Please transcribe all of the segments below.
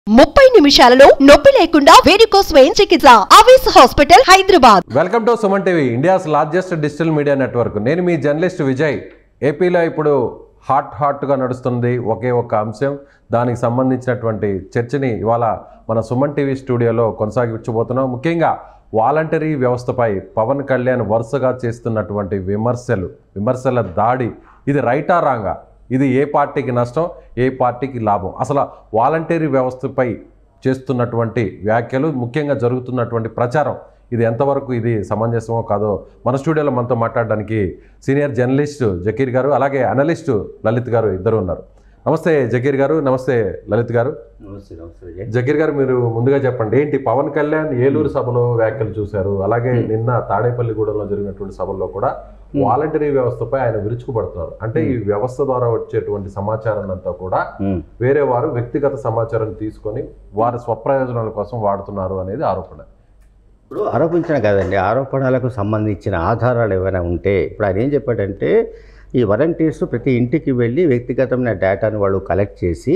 ముప్పై నిమిషాలలో నొప్పి లేకుండా వేడికోస్ స్వయం చికిత్స ఆవేశ hospital Hyderabad welcome to Suman TV India's largest digital media network నేను మీ జర్నలిస్ట్ విజయ్ ఏపీలో ఇప్పుడు హాట్ హాట్గా నడుస్తుంది ఒకే ఒక అంశం దానికి సంబంధించినటువంటి చర్చని ఇవాళ మన సుమన్ టీవీ స్టూడియోలో కొనసాగించబోతున్నాం ముఖ్యంగా వాలంటరీ వ్యవస్థపై పవన్ కళ్యాణ్ వరుసగా చేస్తున్నటువంటి విమర్శలు విమర్శల దాడి ఇది రైటా రాంగా ఇది ఏ పార్టీకి నష్టం ఏ పార్టీకి లాభం అసలు వాలంటరీ వ్యవస్థపై చేస్తున్నటువంటి వ్యాఖ్యలు ముఖ్యంగా జరుగుతున్నటువంటి ప్రచారం ఇది ఎంతవరకు ఇది సమంజసమో కాదో మన స్టూడియోలో మనతో మాట్లాడడానికి సీనియర్ జర్నలిస్ట్ జకీర్ గారు అలాగే అనలిస్టు లలిత్ గారు ఇద్దరు ఉన్నారు నమస్తే జకీర్ గారు నమస్తే లలిత్ గారు నమస్తే నమస్తే విజయ్ జకీర్ గారు మీరు ముందుగా చెప్పండి ఏంటి పవన్ కళ్యాణ్ ఏలూరు సభలో వ్యాఖ్యలు చూశారు అలాగే నిన్న తాడేపల్లిగూడెంలో జరిగినటువంటి సభలో కూడా వాలంటరీ వ్యవస్థపై ఆయన విరుచుకుపడుతున్నారు అంటే ఈ వ్యవస్థ ద్వారా వచ్చేటువంటి సమాచారం అంతా కూడా ఉమ్, వేరే వారు వ్యక్తిగత సమాచారం తీసుకొని వారి స్వప్రయోజనాల కోసం వాడుతున్నారు అనేది ఆరోపణ ఇప్పుడు ఆరోపించిన కాదండి ఆరోపణలకు సంబంధించిన ఆధారాలు ఏమైనా ఉంటే ఇప్పుడు ఆయన ఏం చెప్పాడంటే ఈ వాలంటీర్స్ ప్రతి ఇంటికి వెళ్ళి వ్యక్తిగతమైన డేటాను వాళ్ళు కలెక్ట్ చేసి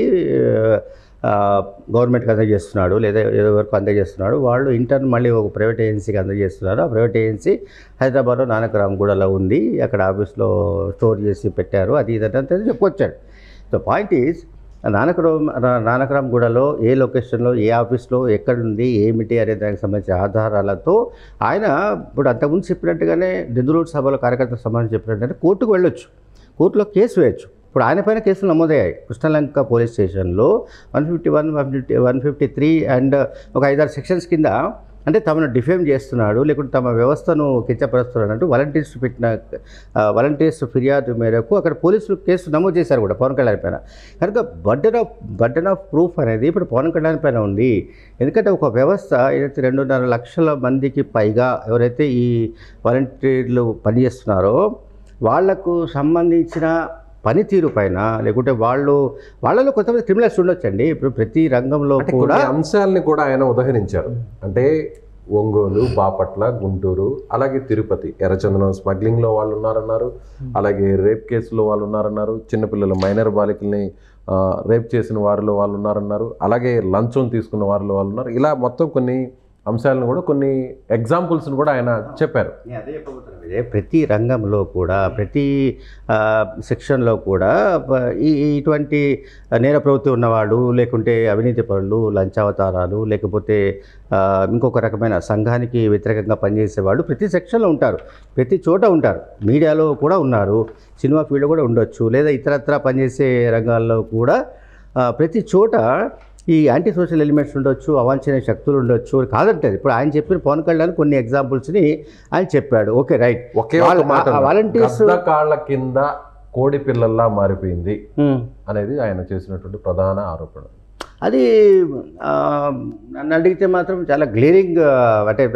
ఆ, గవర్నమెంట్కి అందజేస్తున్నాడు లేదా ఏదో వరకు అందజేస్తున్నాడు వాళ్ళు ఇంటర్న్ మళ్ళీ ఒక ప్రైవేట్ ఏజెన్సీకి అందజేస్తున్నారు ఆ ప్రైవేట్ ఏజెన్సీ హైదరాబాద్లో నానకరామ్గూడలో ఉంది అక్కడ ఆఫీస్లో స్టోర్ చేసి పెట్టారు అది ఇది అంటే చెప్పుకొచ్చాడు సో పాయింట్ ఈజ్ నానకరామ్ నానకరామ్గూడలో ఏ లొకేషన్లో ఏ ఆఫీస్లో ఎక్కడుంది ఏమిటి అనే దానికి సంబంధించిన ఆధారాలతో ఆయన ఇప్పుడు అంతకుముందు చెప్పినట్టుగానే దెందులూరు సభలో కార్యకర్తలకు సంబంధించి చెప్పినట్టు కోర్టుకు వెళ్ళొచ్చు కోర్టులో కేసు వేయచ్చు ఇప్పుడు ఆయన పైన కేసులు నమోదయ్యాయి కృష్ణలంక పోలీస్ స్టేషన్లో one fifty one one fifty one fifty three and ఒక ఐదారు సెక్షన్స్ కింద అంటే తమను డిఫేమ్ చేస్తున్నాడు లేకుంటే తమ వ్యవస్థను కించపరుస్తున్నాడు అంటూ వాలంటీర్స్ పెట్టిన వాలంటీర్స్ ఫిర్యాదు మేరకు అక్కడ పోలీసులు కేసు నమోదు చేశారు కూడా పవన్ కళ్యాణ్ పైన కనుక burden of burden of proof అనేది ఇప్పుడు పవన్ కళ్యాణ్ పైన ఉంది ఎందుకంటే ఒక వ్యవస్థ ఏదైతే రెండున్నర లక్షల మందికి పైగా ఎవరైతే ఈ వాలంటీర్లు పనిచేస్తున్నారో వాళ్లకు సంబంధించిన పనితీరు పైన లేకుంటే వాళ్ళు వాళ్ళలో కొంతమంది క్రిమినల్స్ ఉండొచ్చండి ఇప్పుడు ప్రతి రంగంలో అంటే కూడా కొన్ని అంశాలని కూడా ఆయన ఉదహరించారు అంటే ఒంగోలు బాపట్ల గుంటూరు అలాగే తిరుపతి ఎర్రచందనం స్మగ్లింగ్లో వాళ్ళు ఉన్నారన్నారు అలాగే రేప్ కేసులో వాళ్ళు ఉన్నారన్నారు చిన్నపిల్లలు మైనర్ బాలికల్ని ఆ, రేప్ చేసిన వారిలో వాళ్ళు ఉన్నారన్నారు అలాగే లంచం తీసుకున్న వారిలో వాళ్ళు ఉన్నారు ఇలా మొత్తం కొన్ని అంశాలను కూడా కొన్ని ఎగ్జాంపుల్స్ని కూడా ఆయన చెప్పారు నేను అదే చెప్పబోతున్నాను విజయ్. ప్రతి రంగంలో కూడా ప్రతి ఆ, సెక్షన్లో కూడా ప- ఈ ఈ ఇటువంటి నేర ప్రవృత్తి ఉన్నవాడు లేకుంటే అవినీతి పరులు లంచావతారాలు లేకపోతే ఆ, ఇంకొక రకమైన సంఘానికి వ్యతిరేకంగా పనిచేసేవాళ్ళు ప్రతి సెక్షన్లో ఉంటారు ప్రతి చోట ఉంటారు మీడియాలో కూడా ఉన్నారు సినిమా ఫీల్డ్ కూడా ఉండొచ్చు లేదా ఇతరత్రా పనిచేసే రంగాల్లో కూడా ఆ, ప్రతి చోట ఈ యాంటీ సోషల్ ఎలిమెంట్స్ ఉండొచ్చు అవాంఛనీయ శక్తులు ఉండొచ్చు కాదంటది ఇప్పుడు ఆయన చెప్పిన పవన్ కళ్యాణ్ కొన్ని ఎగ్జాంపుల్స్ని ఆయన చెప్పాడు ఓకే రైట్ ఒకే ఒక మాట వాలంటీర్స్ గద్ద కాళ్ళ కింద కోడి పిల్లల్లా మారిపోయింది అనేది ఆయన చేసినటువంటి ప్రధాన ఆరోపణ అది ఆ, నన్ను అడిగితే మాత్రం చాలా గ్లేరింగ్ అంటే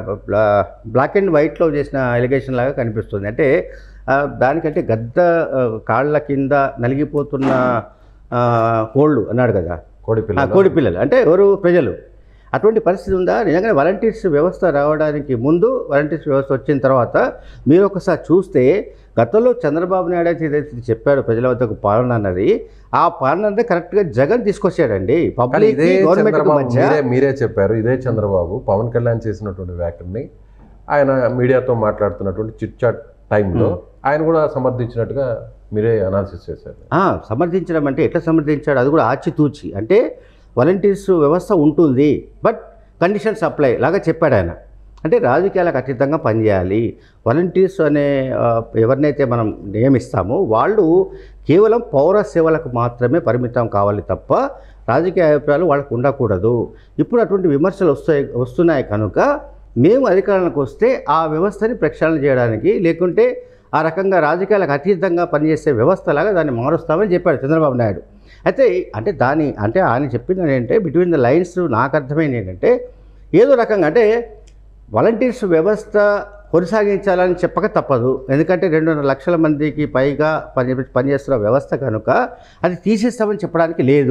బ్లాక్ అండ్ వైట్లో చేసిన ఎలిగేషన్ లాగా కనిపిస్తుంది అంటే ఆ, దానికంటే గద్ద ఆ, కాళ్ళ కింద నలిగిపోతున్న ఆ, కోళ్ళు అన్నాడు కదా కోడి ఆ, పిల్లలు కోడి పిల్లలు అంటే ఎవరు ప్రజలు అటువంటి పరిస్థితి ఉందా నిజంగానే వాలంటీర్స్ వ్యవస్థ రావడానికి ముందు వాలంటీర్స్ వ్యవస్థ వచ్చిన తర్వాత మీరు ఒకసారి చూస్తే గతంలో చంద్రబాబు నాయుడు అయితే ఏదైతే చెప్పాడు ప్రజల వద్దకు పాలన అన్నది ఆ పాలన అంతా కరెక్ట్గా జగన్ తీసుకొచ్చాడండి కానీ పబ్లిక్ ఇదే గవర్నమెంట్ చంద్రబాబు మధ్య మీరే మీరే చెప్పారు ఇదే చంద్రబాబు పవన్ కళ్యాణ్ చేసినటువంటి వ్యాఖ్యల్ని ఆయన మీడియాతో మాట్లాడుతున్నటువంటి చిట్ చాట్ టైంలో ఆయన కూడా సమర్థించినట్టుగా మీరే అనాలిసిస్ చేశారు ఆ, సమర్థించడం అంటే ఎట్లా సమర్థించాడు అది కూడా ఆచితూచి అంటే వాలంటీర్స్ వ్యవస్థ ఉంటుంది బట్ కండిషన్స్ అప్లై లాగా చెప్పాడు ఆయన అంటే రాజకీయాలకు అతీతంగా పనిచేయాలి వాలంటీర్స్ అనే ఆ, ఎవరినైతే మనం నియమిస్తామో వాళ్ళు కేవలం పౌర సేవలకు మాత్రమే పరిమితం కావాలి తప్ప రాజకీయ అభిప్రాయాలు వాళ్ళకు ఉండకూడదు ఇప్పుడు అటువంటి విమర్శలు వస్తాయి వస్తున్నాయి కనుక మేము అధికారంలోకి వస్తే ఆ వ్యవస్థని ప్రక్షాళన చేయడానికి లేకుంటే ఆ రకంగా రాజకీయాలకు అతీతంగా పనిచేసే వ్యవస్థలాగా దాన్ని మారుస్తామని చెప్పాడు చంద్రబాబు నాయుడు అయితే అంటే దాని అంటే ఆయన చెప్పింది ఏంటంటే బిట్వీన్ ద లైన్స్ నాకు అర్థమైంది ఏంటంటే ఏదో రకంగా అంటే వాలంటీర్స్ వ్యవస్థ కొనసాగించాలని చెప్పక తప్పదు ఎందుకంటే రెండున్నర లక్షల మందికి పైగా పని పనిచేస్తున్న వ్యవస్థ కనుక అది తీసేస్తామని చెప్పడానికి లేదు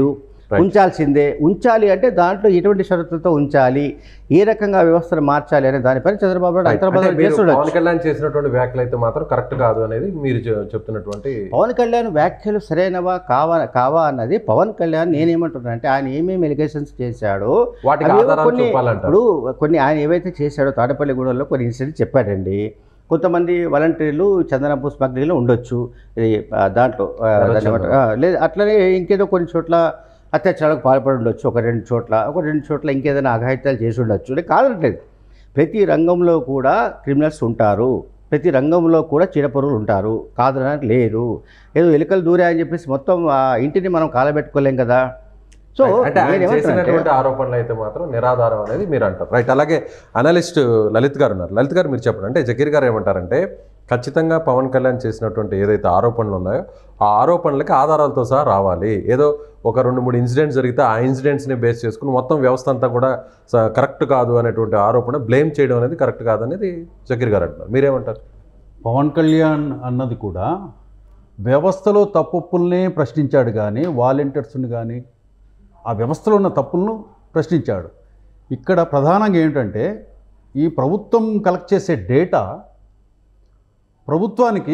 Right. ఉంచాల్సిందే ఉంచాలి అంటే దాంట్లో ఎటువంటి షరతులతో ఉంచాలి ఏ రకంగా వ్యవస్థను మార్చాలి అనే దానిపైన చంద్రబాబు నాయుడు అంటే అంతర్భాగం మీరు చేస్తుండొచ్చు పవన్ కళ్యాణ్ చేసినటువంటి వ్యాఖ్యలు అయితే మాత్రం కరెక్ట్ కాదు అనేది మీరు చె- చెప్తున్నటువంటి పవన్ కళ్యాణ్ వ్యాఖ్యలు సరైనవా కావా కావా అన్నది పవన్ కళ్యాణ్ నేనేమంటున్నా అంటే ఆయన ఏమేమి ఎలిగేషన్స్ చేశాడో వాటికి అవేవో ఆధారాలు కొన్ని చూపాలంటారు ఇప్పుడు కొన్ని ఆయన ఏవైతే చేశాడో తాడపల్లిగూడెంలో కొన్ని ఇన్సిడెంట్స్ చెప్పాడండి కొంతమంది వాలంటీర్లు చందనపు స్మగ్లింగ్లో ఉండొచ్చు ఇది ఆ, దాంట్లో ఆ, దాన్ని ఏమంటారు? ఆ, లేదు అట్లనే ఇంకేదో కొన్ని చోట్ల అత్యాచారాలకు పాల్పడి ఉండొచ్చు ఒక రెండు చోట్ల ఒక రెండు చోట్ల ఇంకేదైనా అఘాయిత్యాలు చేసి ఉండొచ్చు నేను కాదనట్లేదు ప్రతి రంగంలో కూడా క్రిమినల్స్ ఉంటారు ప్రతి రంగంలో కూడా చీడపరులు ఉంటారు కాదనడానికి లేదు ఏదో ఎలుకలు దూరా అని చెప్పేసి మొత్తం ఆ ఇంటిని మనం కాలబెట్టుకోలేం కదా సో అంటే ఆయన నేనేమంటున్నానంటే- చేసినటువంటి ఆరోపణలు అయితే మాత్రం నిరాధారం అనేది మీరు అంటారు రైట్ అలాగే అనలిస్ట్ లలిత్ గారు ఉన్నారు లలిత్ గారు మీరు చెప్పండి అంటే జకీర్ గారు ఏమంటారంటే ఖచ్చితంగా పవన్ కళ్యాణ్ చేసినటువంటి ఏదైతే ఆరోపణలు ఉన్నాయో ఆ ఆరోపణలకి ఆధారాలతో సహా రావాలి ఏదో ఒక రెండు మూడు ఇన్సిడెంట్స్ జరిగితే ఆ ఇన్సిడెంట్స్ని బేస్ చేసుకుని మొత్తం వ్యవస్థ అంతా కూడా కరెక్ట్ కాదు అనేటువంటి ఆరోపణ బ్లేమ్ చేయడం అనేది కరెక్ట్ కాదు అనేది జకీర్ గారు అంటున్నారు మీరేమంటారు పవన్ కళ్యాణ్ అన్నది కూడా వ్యవస్థలో తప్పుల్నే ప్రశ్నించాడు కానీ వాలంటీర్స్ని కానీ ఆ వ్యవస్థలో ఉన్న తప్పులను ప్రశ్నించాడు ఇక్కడ ప్రధానంగా ఏంటంటే ఈ ప్రభుత్వం కలెక్ట్ చేసే డేటా ప్రభుత్వానికి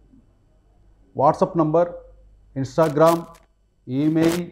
వాట్సాప్ నంబర్ ఇన్స్టాగ్రామ్ ఈమెయిల్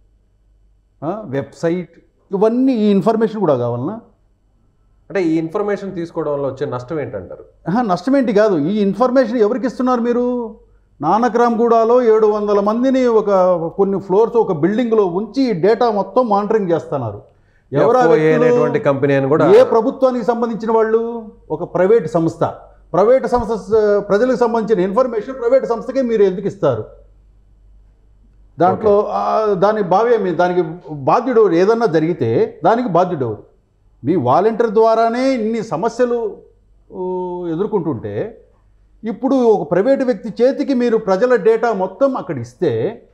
ఆ, వెబ్సైట్ ఇవన్నీ ఈ ఇన్ఫర్మేషన్ కూడా కావాలన్నా అంటే ఈ ఇన్ఫర్మేషన్ తీసుకోవడం వల్ల వచ్చే నష్టం ఏంటంటారు ఆహా, నష్టమేంటి కాదు ఈ ఇన్ఫర్మేషన్ ఎవరికి ఇస్తున్నారు మీరు నానక్రామ్గూడలో ఏడు వందల మందిని ఒక కొన్ని ఫ్లోర్స్ ఒక బిల్డింగ్లో ఉంచి ఈ డేటా మొత్తం మానిటరింగ్ చేస్తున్నారు ఎవరు ఆ FOA వ్యక్తులు? అనేటువంటి కంపెనీ అని కూడా ఏ ప్రభుత్వానికి సంబంధించిన వాళ్ళు ఒక ప్రైవేట్ సంస్థ ప్రైవేట్ సంస్థ స- ప్రజలకు సంబంధించిన ఇన్ఫర్మేషన్ ప్రైవేట్ సంస్థకే మీరు ఎందుకు ఇస్తారు దాంట్లో ఆ, దాని భావ్యమే దానికి బాధ్యుడు ఎవరు? ఏదన్నా జరిగితే దానికి బాధ్యుడు ఎవరు మీ వాలంటీర్ ద్వారానే ఇన్ని సమస్యలు ఊ, ఎదుర్కొంటుంటే ఇప్పుడు ఒక ప్రైవేటు వ్యక్తి చేతికి మీరు ప్రజల డేటా మొత్తం అక్కడ ఇస్తే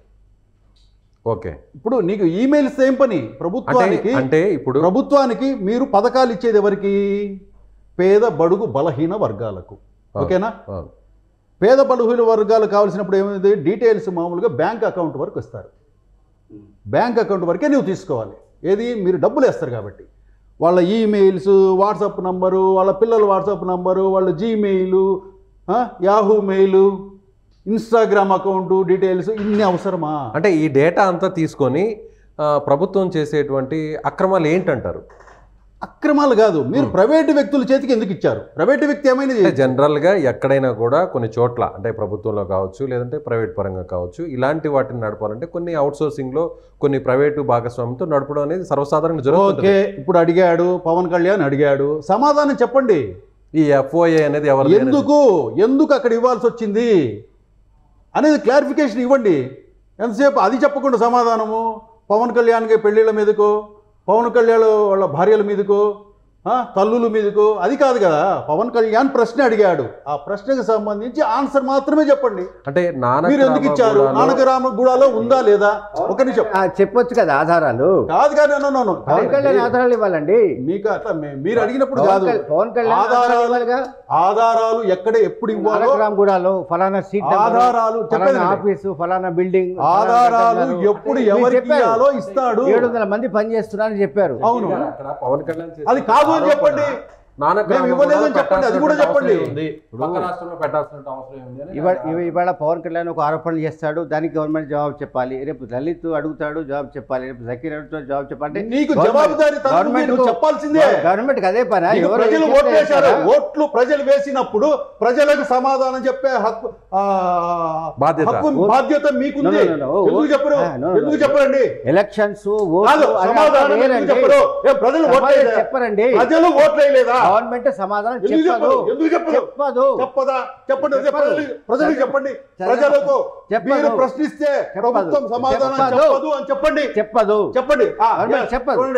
ఓకే ఇప్పుడు నీకు ఈమెయిల్స్ ఏం పని అంటే ప్రభుత్వానికి అంటే ఇప్పుడు ప్రభుత్వానికి మీరు పథకాలు ఇచ్చేది ఎవరికి పేద బడుగు బలహీన వర్గాలకు ఓకేనా ఆ, పేద బలహీన వర్గాలు కావాల్సినప్పుడు ఏమైంది డీటెయిల్స్ మామూలుగా బ్యాంక్ అకౌంట్ వరకు ఇస్తారు బ్యాంక్ అకౌంట్ వరకే నువ్వు తీసుకోవాలి ఏది మీరు డబ్బులు వేస్తారు కాబట్టి వాళ్ళ ఈమెయిల్స్ వాట్సాప్ నంబరు వాళ్ళ పిల్లల వాట్సాప్ నంబరు వాళ్ళ Gmail Yahoo mail Instagram account details ఇన్ని అవసరమా అంటే ఈ డేటా అంతా తీసుకొని ఆ, ప్రభుత్వం చేసేటువంటి అక్రమాలు ఏంటంటారు అక్రమాలు కాదు మీరు ప్రైవేటు వ్యక్తుల చేతికి ఎందుకు ఇచ్చారు ప్రైవేటు వ్యక్తి ఏమైనా అంటే జనరల్గా ఎక్కడైనా కూడా కొన్ని చోట్ల అంటే ప్రభుత్వంలో కావచ్చు లేదంటే ప్రైవేట్ పరంగా కావచ్చు ఇలాంటి వాటిని నడపాలంటే కొన్ని అవుట్సోర్సింగ్లో కొన్ని ప్రైవేటు భాగస్వామ్యంతో నడపడం అనేది సర్వసాధారణంగా జరుగుతుంది ఓకే ఇప్పుడు అడిగాడు పవన్ కళ్యాణ్ అడిగాడు సమాధానం చెప్పండి ఈ ఎఫ్ఓఏ అనేది ఎవరు ఎందుకు ఎందుకు అక్కడ ఇవ్వాల్సి వచ్చింది అనేది క్లారిఫికేషన్ ఇవ్వండి ఎంతసేపు అది చెప్పకుండా సమాధానము పవన్ కళ్యాణ్కి పెళ్ళిళ్ళ మీదకో పవన్ కళ్యాణ్ వాళ్ళ భార్యల మీదకో ఆ, తల్లుల మీదకో అది కాదు కదా పవన్ కళ్యాణ్ ప్రశ్న అడిగాడు ఆ ప్రశ్నకు సంబంధించి ఆన్సర్ మాత్రమే చెప్పండి అంటే నానక మీరు ఎందుకు ఇచ్చారు రామగూడలో- నానకరామ గూడాలో ఉందా లేదా ఒక నిమిషం ఆ, చెప్పొచ్చు కదా ఆధారాలు కాదు కాదు no, no, no. Pawan Kalyan ఆధారాలు ఇవ్వాలండి మీకు అట్లా మే- మీరు అడిగినప్పుడు పవన్ కాదు కళ్యాణ్- పవన్ కళ్యాణ్ ఆధారాలు ఆధారాలు ఇవ్వాలిగా ఆధారాలు ఎక్కడ ఎప్పుడు ఇవ్వాలో నానకరామ్గూడలో ఫలానా సీట్ నెంబరు, ఆధారాలు ఫలానా చెప్పేది ఆఫీసు ఫలానా బిల్డింగ్ ఆధారాలు ఎప్పుడు ఎవరికి ఇవ్వాలో ఇస్తాడు ఏడు వందల మంది పనిచేస్తున్నారని చెప్పారు అవును అక్కడ పవన్ కళ్యాణ్ చేసిన అది కాదు అని ఆరోపణ చెప్పండి. నానక మేము ఇవ్వలేదని రామగూడలో చెప్పండి, అది కూడా పెట్టాల్సినటువంటి చెప్పండి. అవసరం ఉంది. పక్క రాష్ట్రంలో పెట్టాల్సిన అవసరం ఉంది అని ఇవాళ ఇవ- ఇవాళ పవన్ కళ్యాణ్ ఒక ఆరోపణ చేస్తాడు దానికి గవర్నమెంట్ జవాబు చెప్పాలి రేపు దళిత్ అడుగుతాడు జవాబు చెప్పాలి రేపు జకీర్ అడుగుతాడు జవాబు చెప్పాలి నీకు గవర్నమెంట్- జవాబుదారీ తనం గవర్నమెంట్ నువ్వు కు- చెప్పాల్సిందే గవర్నమెంట్ అదే పని నీకు ప్రజలు ఓట్లేశారు ఓట్లు ప్రజలు వేసినప్పుడు ప్రజలకు సమాధానం చెప్పే హక్కు ఆ, బాధ్యత. హక్కు బాధ్యత మీకుంది No, no, no, no. ఎందుకు చెప్పరు Ah, no, no, ఎందుకు no. చెప్పరండి ఎలక్షన్స్ కాదు సమాధానం ఎందుకు చెప్పరు ఏ, ప్రజలు ఓట్లేదా చెప్పరండి ప్రజలు ఓట్లేదా గవర్నమెంట్ సమాధానం ఎందుకు చెప్పదు చెప్పరు ఎందుకు చెప్పరు చెప్పదు చెప్పదా చెప్పండి అదే చెప్పదు. ప్రజలు- ప్రజలకు చెప్పండి చెప్పదు. ప్రజలకు చెప్పదు. మీరు ప్రశ్నిస్తే చెప్పదు. ప్రభుత్వం సమాధానం చెప్పదు. చెప్పదు అని చెప్పండి చెప్పదు చెప్పండి ఆ, గవర్నమెంట్ yes, చెప్పదు. చూడండి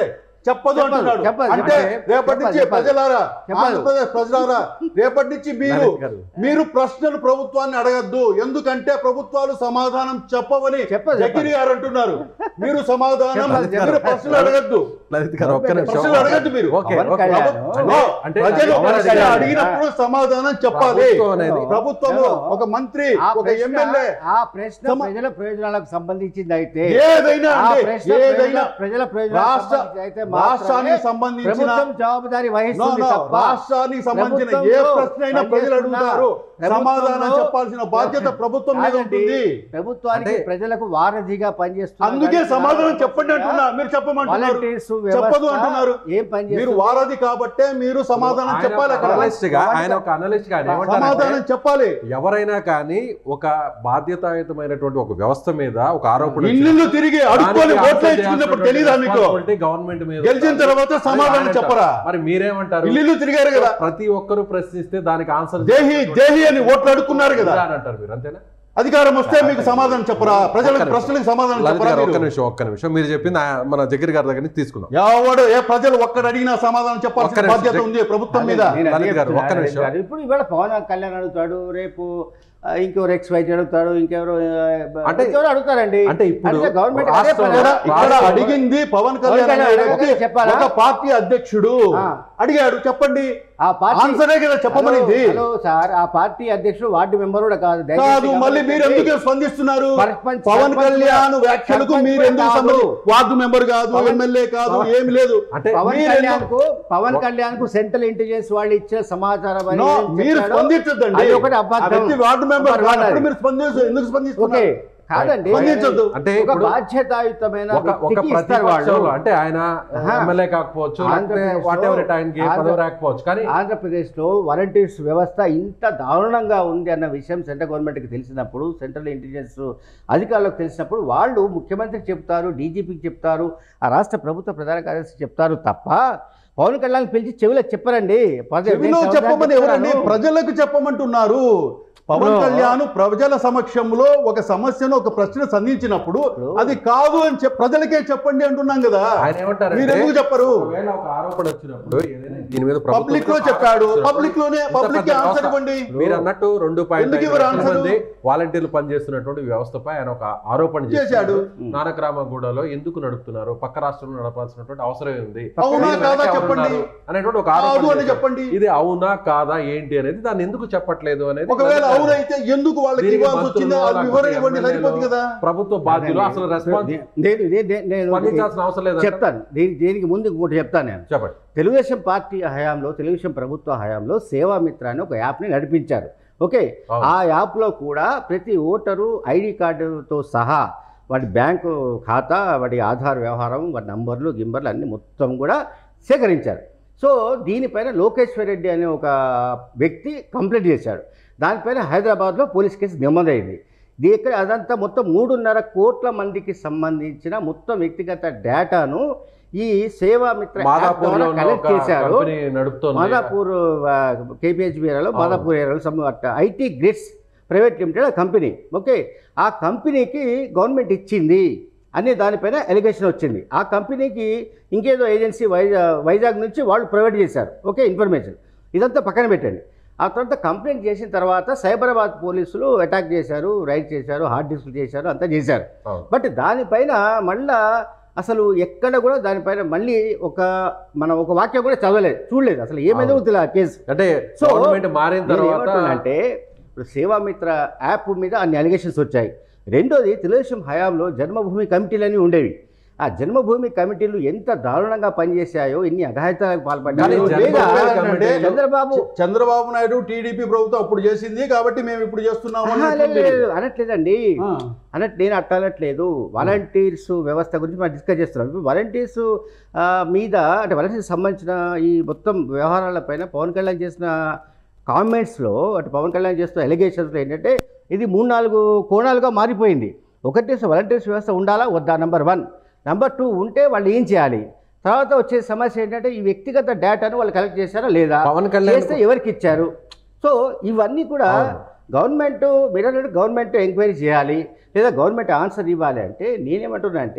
చెప్పదు చెప్పదు, అంటున్నాడు చెప్పదు, అంటే చెప్పదు, రేపటి నుంచి చెప్పదు. ప్రజలారా చెప్పదు. ఆంధ్రప్రదేశ్ ప్రజలారా రేపటి నుంచి మీరు లలిత్ గారు. మీరు ప్రశ్నలు ప్రభుత్వాన్ని అడగద్దు ఎందుకంటే ప్రభుత్వాలు సమాధానం చెప్పవని చెప్పదు, జగిరి గారు అంటున్నారు మీరు సమాధానం చెప్పదు, మీరు చెప్పదు. ప్రశ్నలు అడగద్దు లలిత్ గారు ఒక్క నిమిషం ప్రశ్నలు అడగద్దు మీరు. Okay Pawan okay. కళ్యాణ్ అంటే- అంటే ప్రజలు పవన్ ప్రశ్న కళ్యాణ్ అడిగినప్పుడు సమాధానం చెప్పాలి ప్రభుత్వం అనేది- ప్రభుత్వము ఒక మంత్రి ఆ ఒక ప్రశ్న- ఎమ్మెల్యే ఆ ప్రశ్న సమ- ప్రజల ప్రయోజనాలకు సంబంధించింది అయితే ఏదైనా ఆ అంటే ప్రశ్న ఏదైనా ప్రజల- ప్రజల ప్రయోజనాలకు రాష్ట్ర సంబంధించి అయితే రాష్ట్రానికి మాత్రమే సంబంధించిన ప్రభుత్వం జవాబుదారి No, వహిస్తుంది no, తప్ప రాష్ట్రానికి సంబంధించిన ఏ ప్రభుత్వంలో ప్రశ్న అయినా ప్రజలు పనిచేస్తున్న అడుగుతారు సమాధానం ప్రభుత్వంలో- చెప్పాల్సిన బాధ్యత ప్రభుత్వం మీద కాదండి, ఉంటుంది ప్రభుత్వానికి అంటే- ప్రజలకు వారధిగా పనిచేస్తున్న అందుకే వారికి సమాధానం చెప్పండి అంటున్నా మీరు చెప్పమంటున్నారు వాలంటీర్స్ చెప్పదు వ్యవస్థ అంటున్నారు ఏం పని మీరు చేస్తుంది? వారధి కాబట్టే మీరు సమాధానం ఆయన చెప్పాలి ఒక అక్కడ అనలిస్ట్ గా ఆయన ఒక అనలిస్ట్ గా ఆయన ఏమంటారంటే, సమాధానం చెప్పాలి ఎవరైనా కానీ ఒక బాధ్యతాయుతమైనటువంటి ఒక వ్యవస్థ మీద ఒక ఆరోపణ ఇల్లు తిరిగి అడుక్కొని ఓట్లు వేయించుకున్నప్పుడు తెలియదా మీకు గవర్నమెంట్ మీద గెలిచిన తర్వాత సమాధానం ఆయన చెప్పరా మరి మీరేమంటారు ఇల్లు తిరిగారు కదా ప్రతి ఒక్కరు ప్రశ్నిస్తే దానికి ఆన్సర్ దేహి దేహి అని ఓట్లు అడుక్కున్నారు కదా అని అంటారు మీరు అంతేనా అధికారం వస్తే మీకు సమాధానం చెప్పరా ప్రజలకు ఒక్క నిమిషం. ప్రశ్నలకు సమాధానం లలిత్ చెప్పరా గారు ఒక్క మీరు? నిమిషం ఒక్క నిమిషం మీరు చెప్పింది ఆ- మన జగీర్ గారి దగ్గర నుంచి తీసుకుందాం ఎవడు ఏ ప్రజలు ఒక్కడు అడిగినా సమాధానం ఒక్క చెప్పాల్సిన నిమిషం. బాధ్యత ఉంది ప్రభుత్వం మీద నేను అదే లలిత్ గారు, చెప్తున్నా, ఒక్క లలిత్ నిమిషం. గారు. ఇప్పుడు ఇవాళ పవన్ కళ్యాణ్ అడుగుతాడు రేపు ఆ, ఇంకెవరు ఎక్స్ వైజ్ అడుగుతాడు ఇంకెవరు ఆ, అంటే- ఇంకెవరు అడుగుతారండి అంటే ఇప్పుడు అంటే గవర్నమెంట్ అదే రాష్ట్రం- పని. ఇక్కడ ఇక్కడ రాష్ట్రం- అడిగింది పవన్ కళ్యాణ్ పవన్ కళ్యాణ్ అనే అడగగానే వ్యక్తి చెప్పాలా? ఒక పార్టీ అధ్యక్షుడు ఆ. అడిగాడు చెప్పండి ఆ పార్టీ ఆన్సరే కదా చెప్పమనింది హలో, హలో సార్ ఆ పార్టీ అధ్యక్షుడు వార్డు మెంబర్ కూడా కాదు దయచేసి కాదు మళ్ళీ మీరు గమనించండి. ఎందుకు స్పందిస్తున్నారు సర్పంచ్- పవన్ సర్పంచ్ కళ్యాణ్ కూడా- వ్యాఖ్యలకు సర్పంచ్ మీరు కూడా ఎందుకు కాదు. సంబంధం వార్డు మెంబర్ కాదు పవన్- ఎమ్మెల్యే కాదు పవన్- ఏమి లేదు అంటే పవన్ మీరు కళ్యాణ్ ఎందుకు- కు పవన్ కళ్యాణ్ కు సెంట్రల్ ఇంటెలిజెన్స్ వాళ్ళు ఇచ్చే సమాచారం అని నో, ఏం మీరు చెప్పాడో, స్పందించొద్దండి అది ఒకటి ఆ అబద్ధం. వ్యక్తి వార్డు మెంబర్ నెంబర్ వన్ కానప్పుడు అది. మీరు స్పందించు ఎందుకు ఓకే స్పందిస్తున్నారు కాదండి స్పందించొద్దు. అంటే ఒక ఇప్పుడు బాధ్యతాయుతమైన ఒక ఒక వ్యక్తికి ఇస్తారు వాళ్ళు ప్రతిపక్షంలో అంటే ఆయన ఆహా. ఎమ్మెల్యే కాకపోవచ్చు ఆంధ్రప్రదేశ్లో- వాట్ ఎవర్ ఆయనకి ఏ ఆంధ్ర- పదవి రాకపోవచ్చు కానీ ఆంధ్రప్రదేశ్ లో వాలంటీర్స్ వ్యవస్థ ఇంత దారుణంగా ఉంది అన్న విషయం సెంట్రల్ గవర్నమెంట్కి తెలిసినప్పుడు సెంట్రల్ ఇంటెలిజెన్స్ అధికారులకు తెలిసినప్పుడు వాళ్ళు ముఖ్యమంత్రికి చెప్తారు డీజీపీకి చెప్తారు ఆ రాష్ట్ర ప్రభుత్వ ప్రధాన కార్యదర్శి చెప్తారు తప్ప పవన్ కళ్యాణ్ పిలిచి చెవిలో చెప్పరండి పద- చెవిలో నేను చెప్పమని చెప్తాను. ఎవరండి ప్రజలకు చెప్పమంటున్నారు పవన్ ఇప్పుడు- కళ్యాణ్ ప్రజల సమక్షంలో ఒక సమస్యను ఒక ప్రశ్న సంధించినప్పుడు ఇప్పుడు- అది కాదు అని చెప్ ప్రజలకే చెప్పండి అంటున్నాం కదా ఆయన ఏమంటారు మీరు ఎందుకు చెప్పరు ఒకవేళ ఒక ఆరోపణ వచ్చినప్పుడు ఏదైనా దీని మీద ప్రభుత్వం పబ్లిక్ లో మీద చెప్పాడు ఆరోపణ పబ్లిక్ లోనే ఇంత పబ్లిక్ పెద్ద ఆన్సర్ వ్యవస్థ. ఇవ్వండి మీరు అన్నట్టు రెండు పాయింట్ ఎందుకు ఐదు ఇవ్వరు లక్షల ఆన్సరు? మంది వాలంటీర్లు పనిచేస్తున్నటువంటి వ్యవస్థపై ఆయన ఒక ఆరోపణ చేశాడు. చేశాడు నానక్రామగూడలో ఎందుకు నడుపుతున్నారు పక్క రాష్ట్రంలో నడపాల్సినటువంటి అవసరం ఉంది అవునా దీని కాదా వెనక చెప్పండి. ఎవరున్నారు? అనేటువంటి ఒక కాదు ఆరోపణ అని చేశారు. చెప్పండి ఇది అవునా కాదా ఏంటి అనేది దాన్ని ఎందుకు చెప్పట్లేదు అనేది ఒకవేళ దాన్ని అవునైతే ఎందుకు వాళ్ళకి దీనికి ఇవ్వాల్సి మంత్రులు, వచ్చిందో అది వివరణ లేకపోతే ఇవ్వండి ఎమ్మెల్యేలు, సరిపోతుంది కదా ప్రభుత్వ బాధ్యులు అసలు రెస్పాన్స్ నే- నేను ఇదే- నే- నేను స్పందించాల్సిన అవసరం లేదు చెప్తాను దీనికి దీనికి ముందు ఇంకోటి చెప్తాను నేను చెప్పండి తెలుగుదేశం పార్టీ హయాంలో తెలుగుదేశం ప్రభుత్వ హయాంలో సేవామిత్ర అని ఒక యాప్ని నడిపించారు ఓకే అవును. ఆ యాప్లో కూడా ప్రతి ఓటరు ఐడి కార్డుతో సహా వాడి బ్యాంకు ఖాతా వాడి ఆధార్ వ్యవహారం వాడి నంబర్లు గింబర్లు అన్ని మొత్తం కూడా సేకరించారు సో దీనిపైన లోకేశ్వర్ రెడ్డి అనే ఒక వ్యక్తి కంప్లైంట్ చేశాడు దానిపైన హైదరాబాద్లో పోలీస్ కేసు నమోదైంది దీ ఇక్కడ అదంతా మొత్తం మూడున్నర కోట్ల మందికి సంబంధించిన మొత్తం వ్యక్తిగత డేటాను ఈ సేవామిత్ర యాప్ మాదాపూర్ ద్వారా లో ఉన్న కలెక్ట్ ఒక చేశారు కంపెనీ నడుపుతోంది మాదాపూర్ కేపీహెచ్బి ఏరియాలో మాదాపూర్ ఏరియాలో some IT grids private limited ఆ కంపెనీ ఓకే ఆ కంపెనీకి గవర్నమెంట్ ఇచ్చింది అనే దానిపైన ఎలిగేషన్ వచ్చింది ఆ కంపెనీకి ఇంకేదో ఏజెన్సీ వైజాగ్ వైజాగ్ నుంచి వాళ్ళు ప్రొవైడ్ చేశారు ఓకే ఇన్ఫర్మేషన్ ఇదంతా పక్కన పెట్టండి ఆ తర్వాత కంప్లైంట్ చేసిన తర్వాత సైబరాబాద్ పోలీసులు అటాక్ చేశారు రైడ్ చేశారు హార్డ్ డిస్క్ చేశారు అంతా చేశారు అవును. బట్ దానిపైన మళ్ళా అసలు ఎక్కడ కూడా దానిపైన మళ్ళీ ఒక మనం ఒక వాక్యం కూడా చదవలేదు చూడలేదు అసలు ఏమైందో అవును. తెలియదు ఆ కేసు అంటే సో, గవర్నమెంట్ మారిన తర్వాత అంటే ఇప్పుడు సేవామిత్ర యాప్ మీద అన్ని అలిగేషన్స్ వచ్చాయి రెండోది తెలుగుదేశం హయాంలో జన్మభూమి కమిటీలు ఉండేవి ఆ జన్మభూమి కమిటీలు ఎంత దారుణంగా పనిచేశాయో ఎన్ని అఘాయితాలకు కానీ పాల్పడ్డాయో జన్మభూమి లేదా కమిటీలు- చంద్రబాబు చంద్రబాబు నాయుడు టీడీపీ ప్రభుత్వం అప్పుడు చేసింది కాబట్టి మేము ఇప్పుడు చేస్తున్నాము ఆహా, లేదు, అన్నట్టుంది. లేదు, అనట్లేదండి ఆ. అన్నట్టు నేను అట్ట అనట్లేదు వాలంటీర్స్ వ్యవస్థ గురించి మనం డిస్కస్ చేస్తున్నాం ఇప్పుడు వాలంటీర్స్ ఆ, మీద అంటే వాలంటీర్స్ సంబంధించిన ఈ మొత్తం వ్యవహారాలపైన పవన్ కళ్యాణ్ చేసిన కామెంట్స్లో అటు పవన్ కళ్యాణ్ చేస్తున్న ఎలిగేషన్స్లో ఏంటంటే ఇది మూడు నాలుగు కోణాలుగా మారిపోయింది ఒకటి వాలంటీర్స్ వ్యవస్థ ఉండాలా వద్దా నెంబర్ వన్ నెంబర్ టూ ఉంటే వాళ్ళు ఏం చేయాలి తర్వాత వచ్చే సమస్య ఏంటంటే ఈ వ్యక్తిగత డేటాను వాళ్ళు కలెక్ట్ చేశారా లేదా పవన్ కళ్యాణ్ చేస్తే ఎవరికి ఇచ్చారు సో ఇవన్నీ కూడా అవును. గవర్నమెంట్ మీరు అన్నట్టు గవర్నమెంట్ ఎంక్వైరీ చేయాలి లేదా గవర్నమెంట్ ఆన్సర్ ఇవ్వాలి అంటే నేనేమంటున్నా అంటే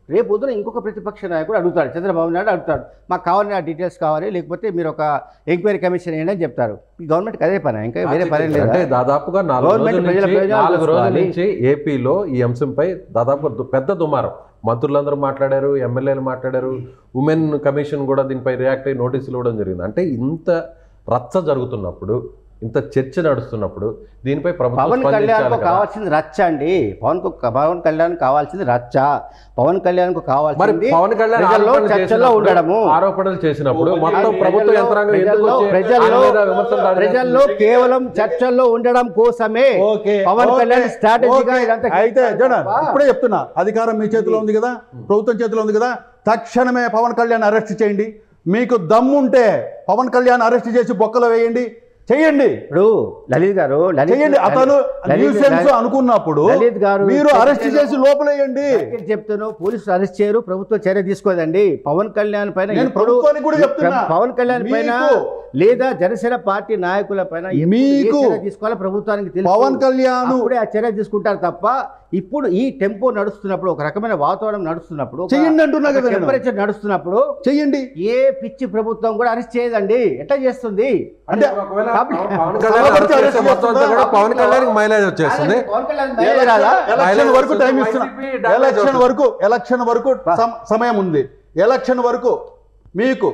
రేపు పొద్దున ఇంకొక ప్రతిపక్ష నాయకుడు అడుగుతాడు చంద్రబాబు నాయుడు అడుగుతాడు మాకు కావాలని ఆ డీటెయిల్స్ కావాలి లేకపోతే మీరు ఒక ఎంక్వైరీ కమిషన్ వేయండి అని చెప్తారు ఈ గవర్నమెంట్కి అదే పని ఇంకా వేరే పని ఏం అంటే లేదా దాదాపుగా నాలుగు గవర్నమెంట్ రోజుల ప్రజల నుంచి ప్రయోజనాలు నాలుగు రోజుల చూసుకోవాలి. నుంచి ఏపీలో ఈ అంశంపై దాదాపు దు- పెద్ద దుమారం మంత్రులందరూ మాట్లాడారు ఎమ్మెల్యేలు మాట్లాడారు ఉమెన్ కమిషన్ కూడా దీనిపై రియాక్ట్ అయ్యి నోటీసులు ఇవ్వడం జరిగింది అంటే ఇంత రచ్చ జరుగుతున్నప్పుడు ఇంత చర్చ నడుస్తున్నప్పుడు దీనిపై ప్రభుత్వం పవన్ స్పందించాలి కళ్యాణ్కు కదా. కావాల్సింది రచ్చ అండి పవన్ పవన్ కళ్యాణ్ కావాల్సింది రచ్చ పవన్ కళ్యాణ్కు మరి కావాల్సింది పవన్ కళ్యాణ్ ప్రజల్లో ఆరోపణలు చర్చలో చేసినప్పుడు- ఉండడము ఆరోపణలు చేసినప్పుడు మొత్తం ప్రజల్లో- ప్రభుత్వ యంత్రాంగం ఎందుకు ప్రజల్లో- వచ్చి ప్రజల్లో- ఆయన మీద విమర్శలు దాడి ప్రజల్లో కేవలం చర్చల్లో ఉండడం కోసమే ఓకే పవన్ ఓకే, కళ్యాణ్ స్ట్రాటజీగా ఓకే. ఇదంతా అయితే చేస్తారు చూడ తప్ప- ఇప్పుడే చెప్తున్నా అధికారం మీ చేతిలో ఉంది కదా ప్రభుత్వం చేతిలో ఉంది కదా తక్షణమే పవన్ కళ్యాణ్ అరెస్ట్ చేయండి మీకు దమ్ముంటే పవన్ కళ్యాణ్ అరెస్ట్ చేసి బొక్కలో వేయండి చేయండి ఇప్పుడు లలిత్ గారు లలిత్ చేయండి అతను లలిత్- న్యూసెన్స్ లలిత్- అనుకున్నప్పుడు లలిత్ గారు మీరు అరెస్ట్ చేసి లోపలేయండి నేను చెప్తాను పోలీసులు అరెస్ట్ చేయరు ప్రభుత్వం చర్య తీసుకోదండి పవన్ కళ్యాణ్ పైన నేను ఎప్పుడు- ప్రభుత్వానికి కూడా చెప్తున్నా. పవన్ కళ్యాణ్ పైన మీకు- లేదా జనసేన పార్టీ నాయకుల పైన ఎప్పుడు ఏ మీకు చర్య తీసుకోవాలో ప్రభుత్వానికి తెలుసు. పవన్ కళ్యాణ్ అప్పుడే ఆ చర్య తీసుకుంటారు తప్ప ఇప్పుడు ఈ టెంపో నడుస్తున్నప్పుడు ఒక రకమైన వాతావరణం నడుస్తున్నప్పుడు చెయ్యండి అంటున్నా కదా నేను. టెంపరేచర్ నడుస్తున్నప్పుడు చెయ్యండి ఏ పిచ్చి ప్రభుత్వం కూడా అరెస్ట్ చేయదండి ఎట్లా చేస్తుంది అంటే ఒకవేళ పవన్ కళ్యాణ్ అరెస్ట్ చేస్తే మొత్తం అంతా కూడా పవన్ కళ్యాణ్ మైలేజ్ వచ్చేస్తుంది పవన్ కళ్యాణ్ బయలుదేరి రాదా? ఎలక్షన్ వరకు టైం YCP ఇస్తున్నా damage ఎలక్షన్ అవుతుంది. వరకు ఎలక్షన్ వరకు సమ- సమయం ఉంది ఎలక్షన్ వరకు మీకు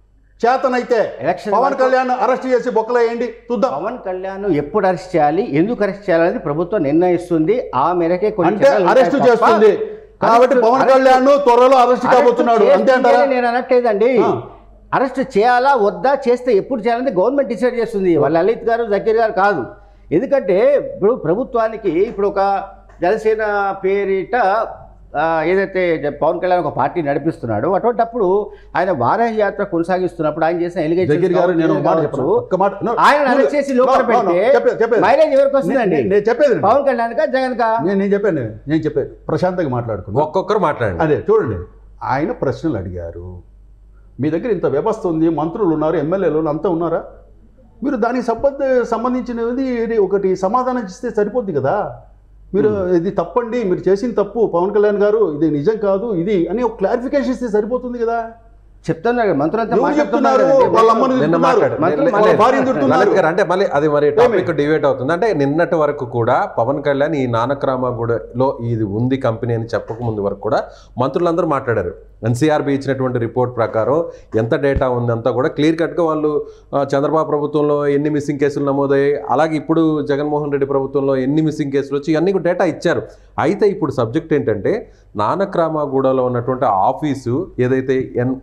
చేతనైతే ఎలక్షన్ పవన్ వరకు- కళ్యాణ్ అరెస్ట్ చేసి బొక్కలేయండి చూద్దాం పవన్ కళ్యాణ్ ఎప్పుడు అరెస్ట్ చేయాలి ఎందుకు అరెస్ట్ చేయాలనేది ప్రభుత్వం నిర్ణయిస్తుంది ఆ మేరకే కొన్ని అంటే చర్యలు ఉంటాయి అరెస్ట్ తప్ప చేస్తుంది కాబట్టి అరెస్ట్- పవన్ అరెస్ట్- కళ్యాణ్ త్వరలో అరెస్ట్ అరెస్ట్ కాబోతున్నాడు అంతే చేస్తుంది అంటారా అని నేను అనట్లేదండి ఆ. అరెస్ట్ చేయాలా వద్దా చేస్తే ఎప్పుడు చేయాలని గవర్నమెంట్ డిసైడ్ చేస్తుంది వాళ్ళ లలిత్ గారు జకీర్ గారు కాదు ఎందుకంటే ఇప్పుడు ప్రభుత్వానికి ఇప్పుడు ఒక జనసేన పేరిట ఆ, ఏదైతే జ- పవన్ కళ్యాణ్ ఒక పార్టీ నడిపిస్తున్నాడో అటువంటప్పుడు ఆయన వారాహి యాత్ర కొనసాగిస్తున్నప్పుడు ఆయన చేసిన జగీర్ గారు నేను ఒక మాట ఎలిగేషన్ చెప్పను ఒక్క మాట no, ఆయన no, అరెస్ట్ చేసి no, లోపల no, no, పెడితే చెప్పేది చెప్పేది మైలేజ్ ఎవరికి వస్తుందండి నేను- నేను చెప్పేది వినండి. పవన్ కళ్యాణ్ కా జగన్ కా నేను నేను చెప్పాను నేను చెప్పాను ప్రశాంతంగా మాట్లాడుకున్నాను ఒక్కొక్కరు మాట్లాడండి అదే చూడండి ఆయన ప్రశ్నలు అడిగారు మీ దగ్గర ఇంత వ్యవస్థ ఉంది మంత్రులు ఉన్నారు ఎమ్మెల్యేలు అంతా ఉన్నారా మీరు దానికి సంబంధ సంబంధించినది ఇది ఒకటి సమాధానం ఇస్తే సరిపోద్ది కదా మీరు ఇది తప్పండి మీరు చేసింది తప్పు పవన్ కళ్యాణ్ గారు ఇది నిజం కాదు ఇది అని ఒక క్లారిఫికేషన్ ఇస్తే సరిపోతుంది కదా చెప్తున్నారు కదా, మంత్రులంతా ఎవరు చెప్తున్నారు మాట్లాడుతున్నారు వాళ్ళ అమ్మని నిన్న తిడుతున్నారు. మాట్లాడు మంత్రులు నిన్న- వాళ్ళ లేదు. భార్యను తిడుతున్నారు. లలిత్ గారు అంటే మళ్ళీ అది మరి టాపిక్ డివేట్ అవుతుంది అంటే నిన్నటి వరకు కూడా పవన్ కళ్యాణ్ ఈ నానక్రామగూడలో ఇది ఉంది కంపెనీ అని చెప్పక ముందు వరకు కూడా మంత్రులందరూ మాట్లాడారు ఎన్సీఆర్బి ఇచ్చినటువంటి రిపోర్ట్ ప్రకారం ఎంత డేటా ఉంది అంతా కూడా క్లియర్ కట్గా వాళ్ళు ఆ, చంద్రబాబు ప్రభుత్వంలో ఎన్ని మిస్సింగ్ కేసులు నమోదయ్యాయి అలాగే ఇప్పుడు జగన్మోహన్ రెడ్డి ప్రభుత్వంలో ఎన్ని మిస్సింగ్ కేసులు వచ్చి ఇవన్నీ కూడా డేటా ఇచ్చారు అయితే ఇప్పుడు సబ్జెక్ట్ ఏంటంటే నానక్రామగూడలో ఉన్నటువంటి ఆఫీసు ఏదైతే ఎన్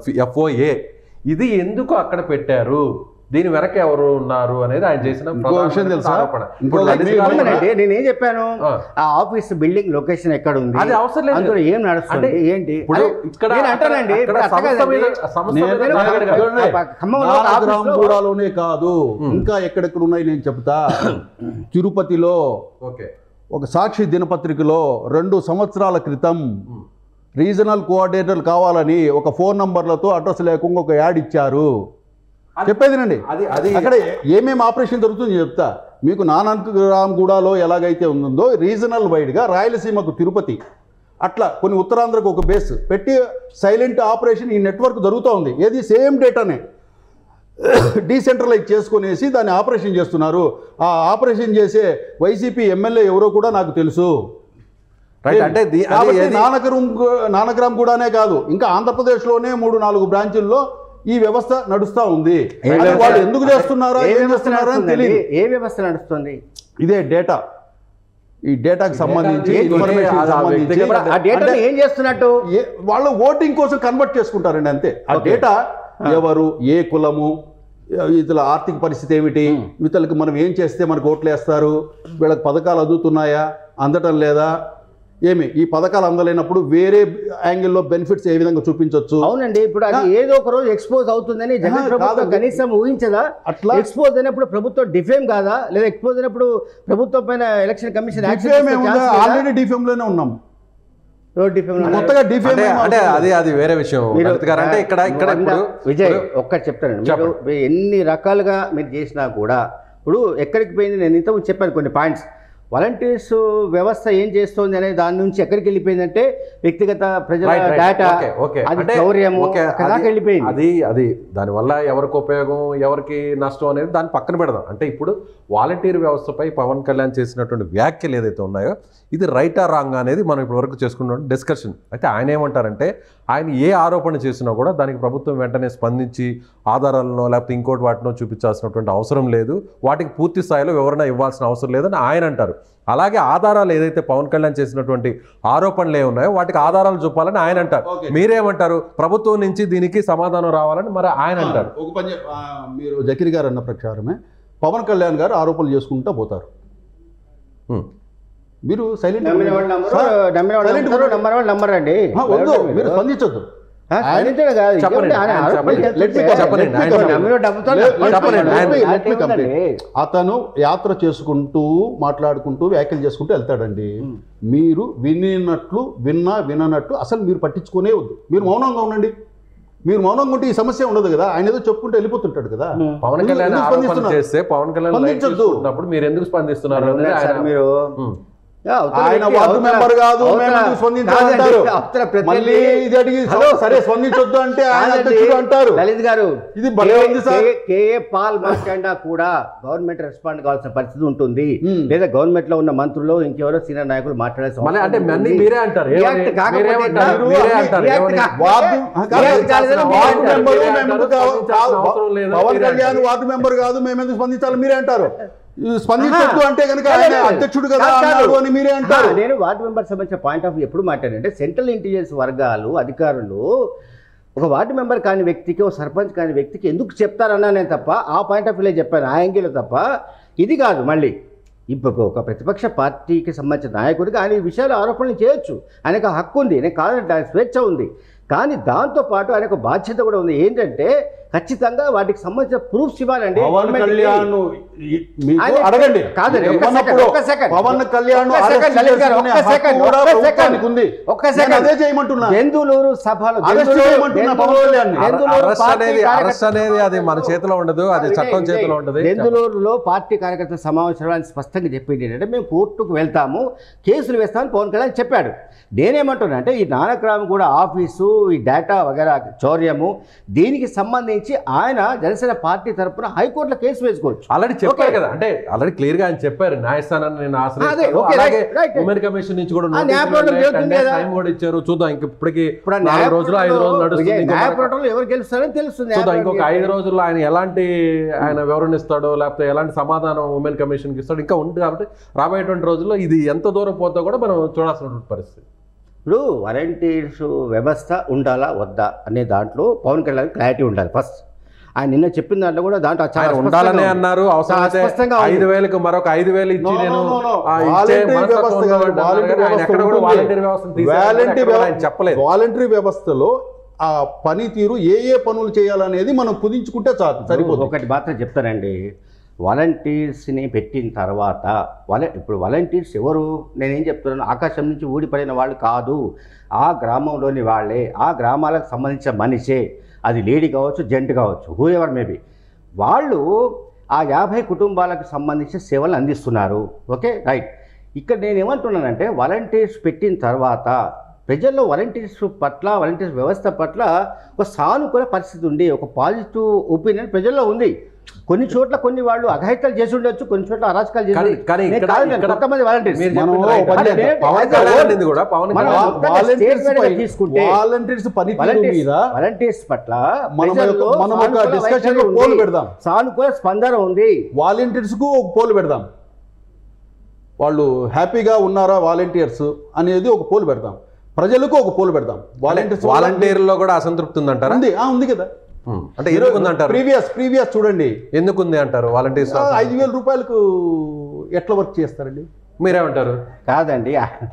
ఎఫ్ఓఏ ఇది ఎందుకు అక్కడ పెట్టారు దీని వెనక ఎవరు ఉన్నారు అనేది ఆయన చేసిన ఇంకో విషయం తెలుసా? ఆరోపణ. ఇంకో ఇప్పుడు లలిత్ మీకు గారు ఏమన్నా- అవునండి, నేనేం చెప్పాను ఆ. ఆ ఆఫీస్ బిల్డింగ్ లొకేషన్ ఎక్కడ ఉంది అది అవసరం లేదు. అందులో ఏం నడుస్తుంది అంటే ఏంటి ఇప్పుడు అరే, ఇక్కడ నేను అంటానండి అక్కడ ఇప్పుడు అట్లా సంస్థ మీద కాదండి. సంస్థ నేను- మీద నేను- మాట్లాడగలను. చూడండి, ఆ పక్క- ఖమ్మంలో ఒక ఆఫీస్లో- నాగరాంగూడలోనే కాదు ఇంకా ఎక్కడెక్కడ ఉన్నాయి నేను చెప్తా తిరుపతిలో ఓకే ఒక సాక్షి దినపత్రికలో రెండు సంవత్సరాల క్రితం రీజనల్ కోఆర్డినేటర్ కావాలని ఒక ఫోన్ నంబర్లతో అడ్రస్ లేకుండా ఒక యాడ్ ఇచ్చారు చెప్పేదినండి అది అది అక్కడ ఏమేమి ఆపరేషన్ జరుగుతుందో చెప్తా మీకు నానంతరామ్గూడలో ఎలాగైతే ఉందో రీజనల్ వైడ్గా రాయలసీమకు తిరుపతి అట్లా కొన్ని ఉత్తరాంధ్రకు ఒక బేస్ పెట్టి సైలెంట్ ఆపరేషన్ ఈ నెట్వర్క్ జరుగుతూ ఉంది ఏది సేమ్ డేటానే డీసెంట్రలైజ్ చేసుకునేసి దాన్ని ఆపరేషన్ చేస్తున్నారు ఆ ఆపరేషన్ చేసే వైసీపీ ఎమ్మెల్యే ఎవరో కూడా నాకు తెలుసు రైట్ అంటే ది- అది కాబట్టి ఏది- నానకరం నానగ్రామ్ కూడానే కాదు ఇంకా ఆంధ్రప్రదేశ్లోనే మూడు నాలుగు బ్రాంచుల్లో ఈ వ్యవస్థ నడుస్తూ ఉంది ఏ అది వ్యవస్థ- వాళ్ళు ఎందుకు చేస్తున్నారో ఏ ఏం వ్యవస్థ చేస్తున్నారో అని నడుస్తుందండి? తెలియదు ఏ వ్యవస్థ నడుస్తుంది ఇదే డేటా ఈ డేటాకి సంబంధించి ఏంటి? ఇన్ఫర్మేషన్ అది ఆ సంబంధించి వ్యక్తిగత- ఆ డేటాను ఏం చేస్తున్నట్టు ఏ- వాళ్ళు ఓటింగ్ కోసం కన్వర్ట్ చేసుకుంటారండి అంతే ఆ Okay. డేటా ఎవరు ఏ కులము ఇతల ఆర్థిక పరిస్థితి ఏమిటి ఇతరులకు మనం ఏం చేస్తే మనకు ఓట్లు వేస్తారు వీళ్ళకి పథకాలు అందుతున్నాయా అందటం లేదా ఏమి ఈ పథకాలు అందలేనప్పుడు వేరే యాంగిల్లో బెనిఫిట్స్ ఏ విధంగా చూపించవచ్చు అవునండి ఇప్పుడు అది ఏదో ఒక రోజు ఎక్స్పోజ్ అవుతుందని జగన్ ఆ, ప్రభుత్వం కాదండి. కనీసం ఊహించదా అట్లా ఎక్స్పోజ్ అయినప్పుడు ప్రభుత్వం డిఫేమ్ కాదా లేదా ఎక్స్పోజ్ అయినప్పుడు ప్రభుత్వం పైన ఎలక్షన్ కమిషన్ డిఫేమ్ ఏముందా ఆల్రెడీ డిఫేమ్ లోనే ఉన్నాం కొత్తగా డిఫేమ్ అంటే అంటే అది అది వేరే విషయం లలిత్ గారు అంటే ఇక్కడ ఇక్కడ ఇప్పుడు విజయ్ ఇప్పుడు- ఒక్కటి చెప్తానండి మీరు చెప్పండి. మీరు ఎన్ని రకాలుగా మీరు చేసినా కూడా ఇప్పుడు ఎక్కడికి పోయింది నేను ఇంతకు చెప్పాను కొన్ని పాయింట్స్ వాలంటీర్స్ వ్యవస్థ ఏం చేస్తోంది అనే దాని నుంచి ఎక్కడికి వెళ్ళిపోయిందంటే వ్యక్తిగత ప్రజల Right, right. Data Okay, okay. అది అంటే, చౌర్యము okay, అక్కడ దాకా అది- వెళ్ళిపోయింది అది అది దానివల్ల ఎవరికి ఉపయోగం ఎవరికి నష్టం అనేది దాన్ని పక్కన పెడదాం అంటే ఇప్పుడు వాలంటీర్ వ్యవస్థపై పవన్ కళ్యాణ్ చేసినటువంటి వ్యాఖ్యలు ఏదైతే ఉన్నాయో ఇది రైటా రాంగ్ అనేది మనం ఇప్పటి వరకు చేసుకున్న డిస్కషన్ అయితే ఆయన ఏమంటారంటే ఆయన ఏ ఆరోపణ చేసినా కూడా దానికి ప్రభుత్వం వెంటనే స్పందించి ఆధారాలను లేకపోతే ఇంకోటి వాటినో చూపించాల్సినటువంటి అవసరం లేదు వాటికి పూర్తి స్థాయిలో వివరణ ఇవ్వాల్సిన అవసరం లేదని ఆయన అంటారు అలాగే ఆధారాలు ఏదైతే పవన్ కళ్యాణ్ చేసినటువంటి ఆరోపణలు ఏ ఉన్నాయో వాటికి ఆధారాలు చూపాలని ఆయన అంటారు Okay. మీరేమంటారు ప్రభుత్వం నుంచి దీనికి సమాధానం రావాలని మరి ఆయన అంటారు ఒక పని చెప్- ఆ, మీరు జకిరి గారు అన్న ప్రకారమే పవన్ కళ్యాణ్ గారు ఆరోపణలు చేసుకుంటూ పోతారు హ్మ్. మీరు సైలెంట్ నమ్మిన వాళ్ళు నమ్మరు నమ్మిన వాళ్ళు Silent నమ్ముతారు ఉండండి. నమ్మని వాళ్ళు నమ్మరండి వద్దు మీరు స్పందించొద్దు ఆ, స్పందించడం కాదు చెప్పండి, ఇంకేముంది? ఆయన ఆయన ఆరోపణలు చెప్పండి. చేస్తుంటే Let me చెప్పండి, ఆయన ఇప్పుడు చెప్పండి. నమ్మిన వాళ్ళు నమ్ముతారు, Let- let నమ్మని me- వాళ్ళు let me- let me నమ్మరు. complete. అతను యాత్ర చేసుకుంటూ మాట్లాడుకుంటూ వ్యాఖ్యలు చేసుకుంటూ వెళ్తాడండి మీరు వినినట్లు విన్నా విననట్లు అసలు మీరు పట్టించుకునే వద్దు మీరు మౌనంగా ఉండండి మీరు మౌనంగా ఉంటే ఈ సమస్య ఉండదు కదా ఆయన ఏదో చెప్పుకుంటూ వెళ్ళిపోతుంటాడు కదా పవన్ ఎందుకు- కళ్యాణ్ ఎందుకు ఆరోపణ స్పందిస్తున్నారు? చేస్తే పవన్ కళ్యాణ్ లైట్ స్పందించొద్దు. తీసుకుంటున్నప్పుడు మీరు ఎందుకు స్పందిస్తున్నారు అనేది సార్ ఆయన- మీరు హ్మ్. యా, అవతల ఆయన వ్యక్తి, వార్డు అవతల- మెంబర్ కాదు అవతల- మేము ఎందుకు స్పందించాలంటారు కాదండి, అవతల ప్రతినిధి- మళ్ళీ ఇది అడిగి హలో. సరే స్పందించొద్దు అంటే ఆయన కాదండి, అధ్యక్షుడు అంటారు లలిత్ గారు ఇది భలే కే- ఉంది సార్. కే- కేఏ పాల్ మాట్లాడినా కూడా గవర్నమెంట్ రెస్పాండ్ కావాల్సిన పరిస్థితి ఉంటుంది Hmm. లేదా గవర్నమెంట్ లో ఉన్న మంత్రులు ఇంకెవరో సీనియర్ నాయకులు మాట్లాడాల్సిన మళ్ళీ అంటే అవసరం మళ్ళీ ఉంటుంది. మీరే అంటారు ఏమని? React కాకపోతే మీరేమంటారు? మీరు మీరే అన్ని- అంటారు react ఏమని? కా- వార్డు React కాలేదని మీరే వార్డు అంటారు. మెంబరు మీరే మేము అంటారు, ఎందుకు కావ- స్పందించాల్సిన అవసరం లేదని పవన్ మీరే కళ్యాణ్ అంటారు. వార్డు మెంబర్ కాదు మేము ఎందుకు స్పందించాలి మీరే అంటారు ఈ స్పందించొద్దు అంటే కనుక కాదు, ఆయన కాదు. అధ్యక్షుడు కదా కాదు, కాదు. అన్నాడు అని మీరే అంటారు ఆ, నేను వార్డు మెంబర్ సంబంధించిన పాయింట్ ఆఫ్ వ్యూ ఎప్పుడు మాట్లాడంటే సెంట్రల్ ఇంటెలిజెన్స్ వర్గాలు అధికారులు ఒక వార్డు మెంబర్ కాని వ్యక్తికి ఒక సర్పంచ్ కాని వ్యక్తికి ఎందుకు చెప్తారన్నా నేను తప్ప ఆ పాయింట్ ఆఫ్ వ్యూలో చెప్పాను ఆ యాంగిల్ తప్ప ఇది కాదు మళ్ళీ ఇప్పుడు ఒక ప్రతిపక్ష పార్టీకి సంబంధించిన నాయకుడికి ఆయన ఈ విషయాలు ఆరోపణలు చేయొచ్చు ఆయనకు ఆ హక్కు ఉంది నేను కాదంటే ఆయన స్వేచ్ఛ ఉంది కానీ దాంతోపాటు ఆయనకు బాధ్యత కూడా ఉంది ఏంటంటే ఖచ్చితంగా వాటికి సంబంధించిన ప్రూఫ్స్ ఇవ్వాలండి పవన్ గవర్నమెంట్కి. కళ్యాణ్ ఈ- మీకు ఆయన- అడగండి కాదండి, ఒక్క ఏమన్నప్పుడు సెకండ్, ఒక్క సెకండ్. పవన్ కళ్యాణ్ ఒక్క సెకండ్, అరెస్ట్ లలిత్ గారు, చేసుకునే ఒక్క హక్కు సెకండ్, కూడా ఒక్క ప్రభుత్వానికి సెకండ్. ఉంది ఒక్క నేను సెకండ్. అదే చేయమంటున్నా బెందులూరు సభలో అరెస్ట్ బెందులూరు- చేయమంటున్నా పవన్ బెందులూరు- కళ్యాణ్ ని. బెందులూరు అరెస్ట్ పార్టీ అనేది కార్యకర్త- అరెస్ట్ అనేది అది మన చేతిలో ఉండదు అది విజయ్, చట్టం విజయ్, చేతిలో ఉండదు బెందులూరులో పార్టీ కార్యకర్తల సమావేశంలో ఆయన స్పష్టంగా చెప్పింది ఏంటంటే మేము కోర్టుకు వెళ్తాము కేసులు వేస్తామని పవన్ కళ్యాణ్ చెప్పాడు నేనేమంటున్నా అంటే ఈ నానక్రామ్ కూడా ఆఫీసు ఈ డేటా వగేరా చౌర్యము దీనికి సంబంధించి ఆయన జనసేన పార్టీ తరపున హైకోర్టులో కేసు వేసుకోవచ్చు ఆల్రెడీ చెప్పారు Okay. కదా అంటే ఆల్రెడీ క్లియర్ గా ఆయన చెప్పారు న్యాయస్థానాన్ని నేను అదే, ఆశ్రయిస్తాను okay, అలాగే right, right. ఉమెన్ కమిషన్ నుంచి కూడా ఆ notice న్యాయపోరాటం ఉన్నాయి, జరుగుతుంది 10 days కదా. టైం కూడా ఇచ్చారు చూద్దాం ఇంక ఇప్పటికి ఇప్పుడు ఆ నాలుగు రోజులు ఐదు రోజులు నడుస్తుంది విజయ్, ఇంకో న్యాయ మనకు- పోరాటంలో ఎవరు గెలుస్తారని తెలుస్తుంది చూద్దాం న్యాయ ఇంకొక పోరాటం ఐదు రోజుల్లో ఆయన ఎలాంటి ఆయన వివరణ ఇస్తాడో లేకపోతే ఎలాంటి సమాధానం ఉమెన్ కమిషన్కి ఇస్తాడో ఇంకా ఉంది కాబట్టి రాబోయేటువంటి రోజుల్లో ఇది ఎంత దూరం పోతే కూడా మనం చూడాల్సినటువంటి పరిస్థితి ఇప్పుడు వాలంటీర్స్ వ్యవస్థ ఉండాలా వద్దా అనే దాంట్లో పవన్ కళ్యాణ్ క్లారిటీ ఉండాలి ఫస్ట్ ఆయన నిన్న చెప్పిన దాంట్లో కూడా దాంట్లో చాలా ఆయన స్పష్టంగా ఉండాలనే ఉంది. అన్నారు అవసరమైతే చాలా స్పష్టంగా ఉంది. ఐదు వేలకు మరొక ఐదు వేలు ఇచ్చి No, no, నేను no, no. ఆ, ఇచ్చే వాలంటరీ మనస్తత్వం వ్యవస్థ ఉన్నవాడు కాదు, అన్నారు వాలంటరీ కానీ ఆయన ఎక్కడ కూడా వ్యవస్థ వాలంటీర్ ఉంటుంది. వ్యవస్థను తీసేయాలని వాలంటరీ ఎక్కడ కూడా ఆయన వ్యవ- చెప్పలేదు వాలంటరీ వ్యవస్థలో ఆ పనితీరు ఏ ఏ పనులు చేయాలనేది మనం కుదించుకుంటే చాలు సరిపోతుంది ఒకటి మాత్రం చెప్తానండి వాలంటీర్స్ని పెట్టిన తర్వాత వాల ఇప్పుడు వాలంటీర్స్ ఎవరు నేనేం చెప్తున్నాను ఆకాశం నుంచి ఊడిపడిన వాళ్ళు కాదు ఆ గ్రామంలోని వాళ్ళే ఆ గ్రామాలకు సంబంధించిన మనిషే అది లేడీ కావచ్చు జెంట్ కావచ్చు హూ ఎవర్ మేబీ వాళ్ళు ఆ యాభై కుటుంబాలకు సంబంధించిన సేవలు అందిస్తున్నారు ఓకే రైట్ ఇక్కడ నేను ఏమంటున్నానంటే వాలంటీర్స్ పెట్టిన తర్వాత ప్రజల్లో వాలంటీర్స్ పట్ల వాలంటీర్స్ వ్యవస్థ పట్ల ఒక సానుకూల పరిస్థితి ఉంది ఒక పాజిటివ్ ఒపీనియన్ ప్రజల్లో ఉంది కొన్ని చోట్ల కొన్ని వాళ్ళు అఘాయిత్యాలు చేసి ఉండొచ్చు కొన్ని చోట్ల అరాచకాలు చేసి కానీ- ఉండొచ్చు. కానీ నేను ఇక్కడ- కాదు నేను ఇక్కడ కొంతమంది వాలంటీర్స్ మీరు మనం చెప్పింది right. పని అంటే చేద్దాం. Pawan As a Kalyan whole, అనేది కూడా పవన్ మనం కళ్యాణ్ మొత్తం వాలంటీర్స్ state పై- మీద తీసుకుంటే వాలంటీర్స్ పనితీరు వాలంటీర్స్ మీద వాలంటీర్స్ పట్ల మనం ప్రజల్లో ఒక- మనం ఒక సానుకూల discussion వైఖరి లో ఉంది. పోల్ పెడదాం. సానుకూల స్పందన ఉంది వాలంటీర్స్ కు ఒక పోల్ పెడదాం వాళ్ళు హ్యాపీగా ఉన్నారా వాలంటీర్స్ అనేది ఒక పోల్ పెడదాం ప్రజలకు ఒక పోల్ పెడదాం వాలంటీర్స్ వల్ల- వాలంటీర్లో కూడా అసంతృప్తి ఉందంటారా ఉంది ఆ, ఉంది కదా ఉం. అంటే ఎందుకు ఉంది అంటారు ప్రీవియస్ ప్రీవియస్ చూడండి ఎందుకు ఉంది అంటారు వాలంటీర్స్ ఆ, ఐదు వేల రూపాయలకు ఎట్లా వర్క్ చేస్తారండి మీరేమంటారు కాదండి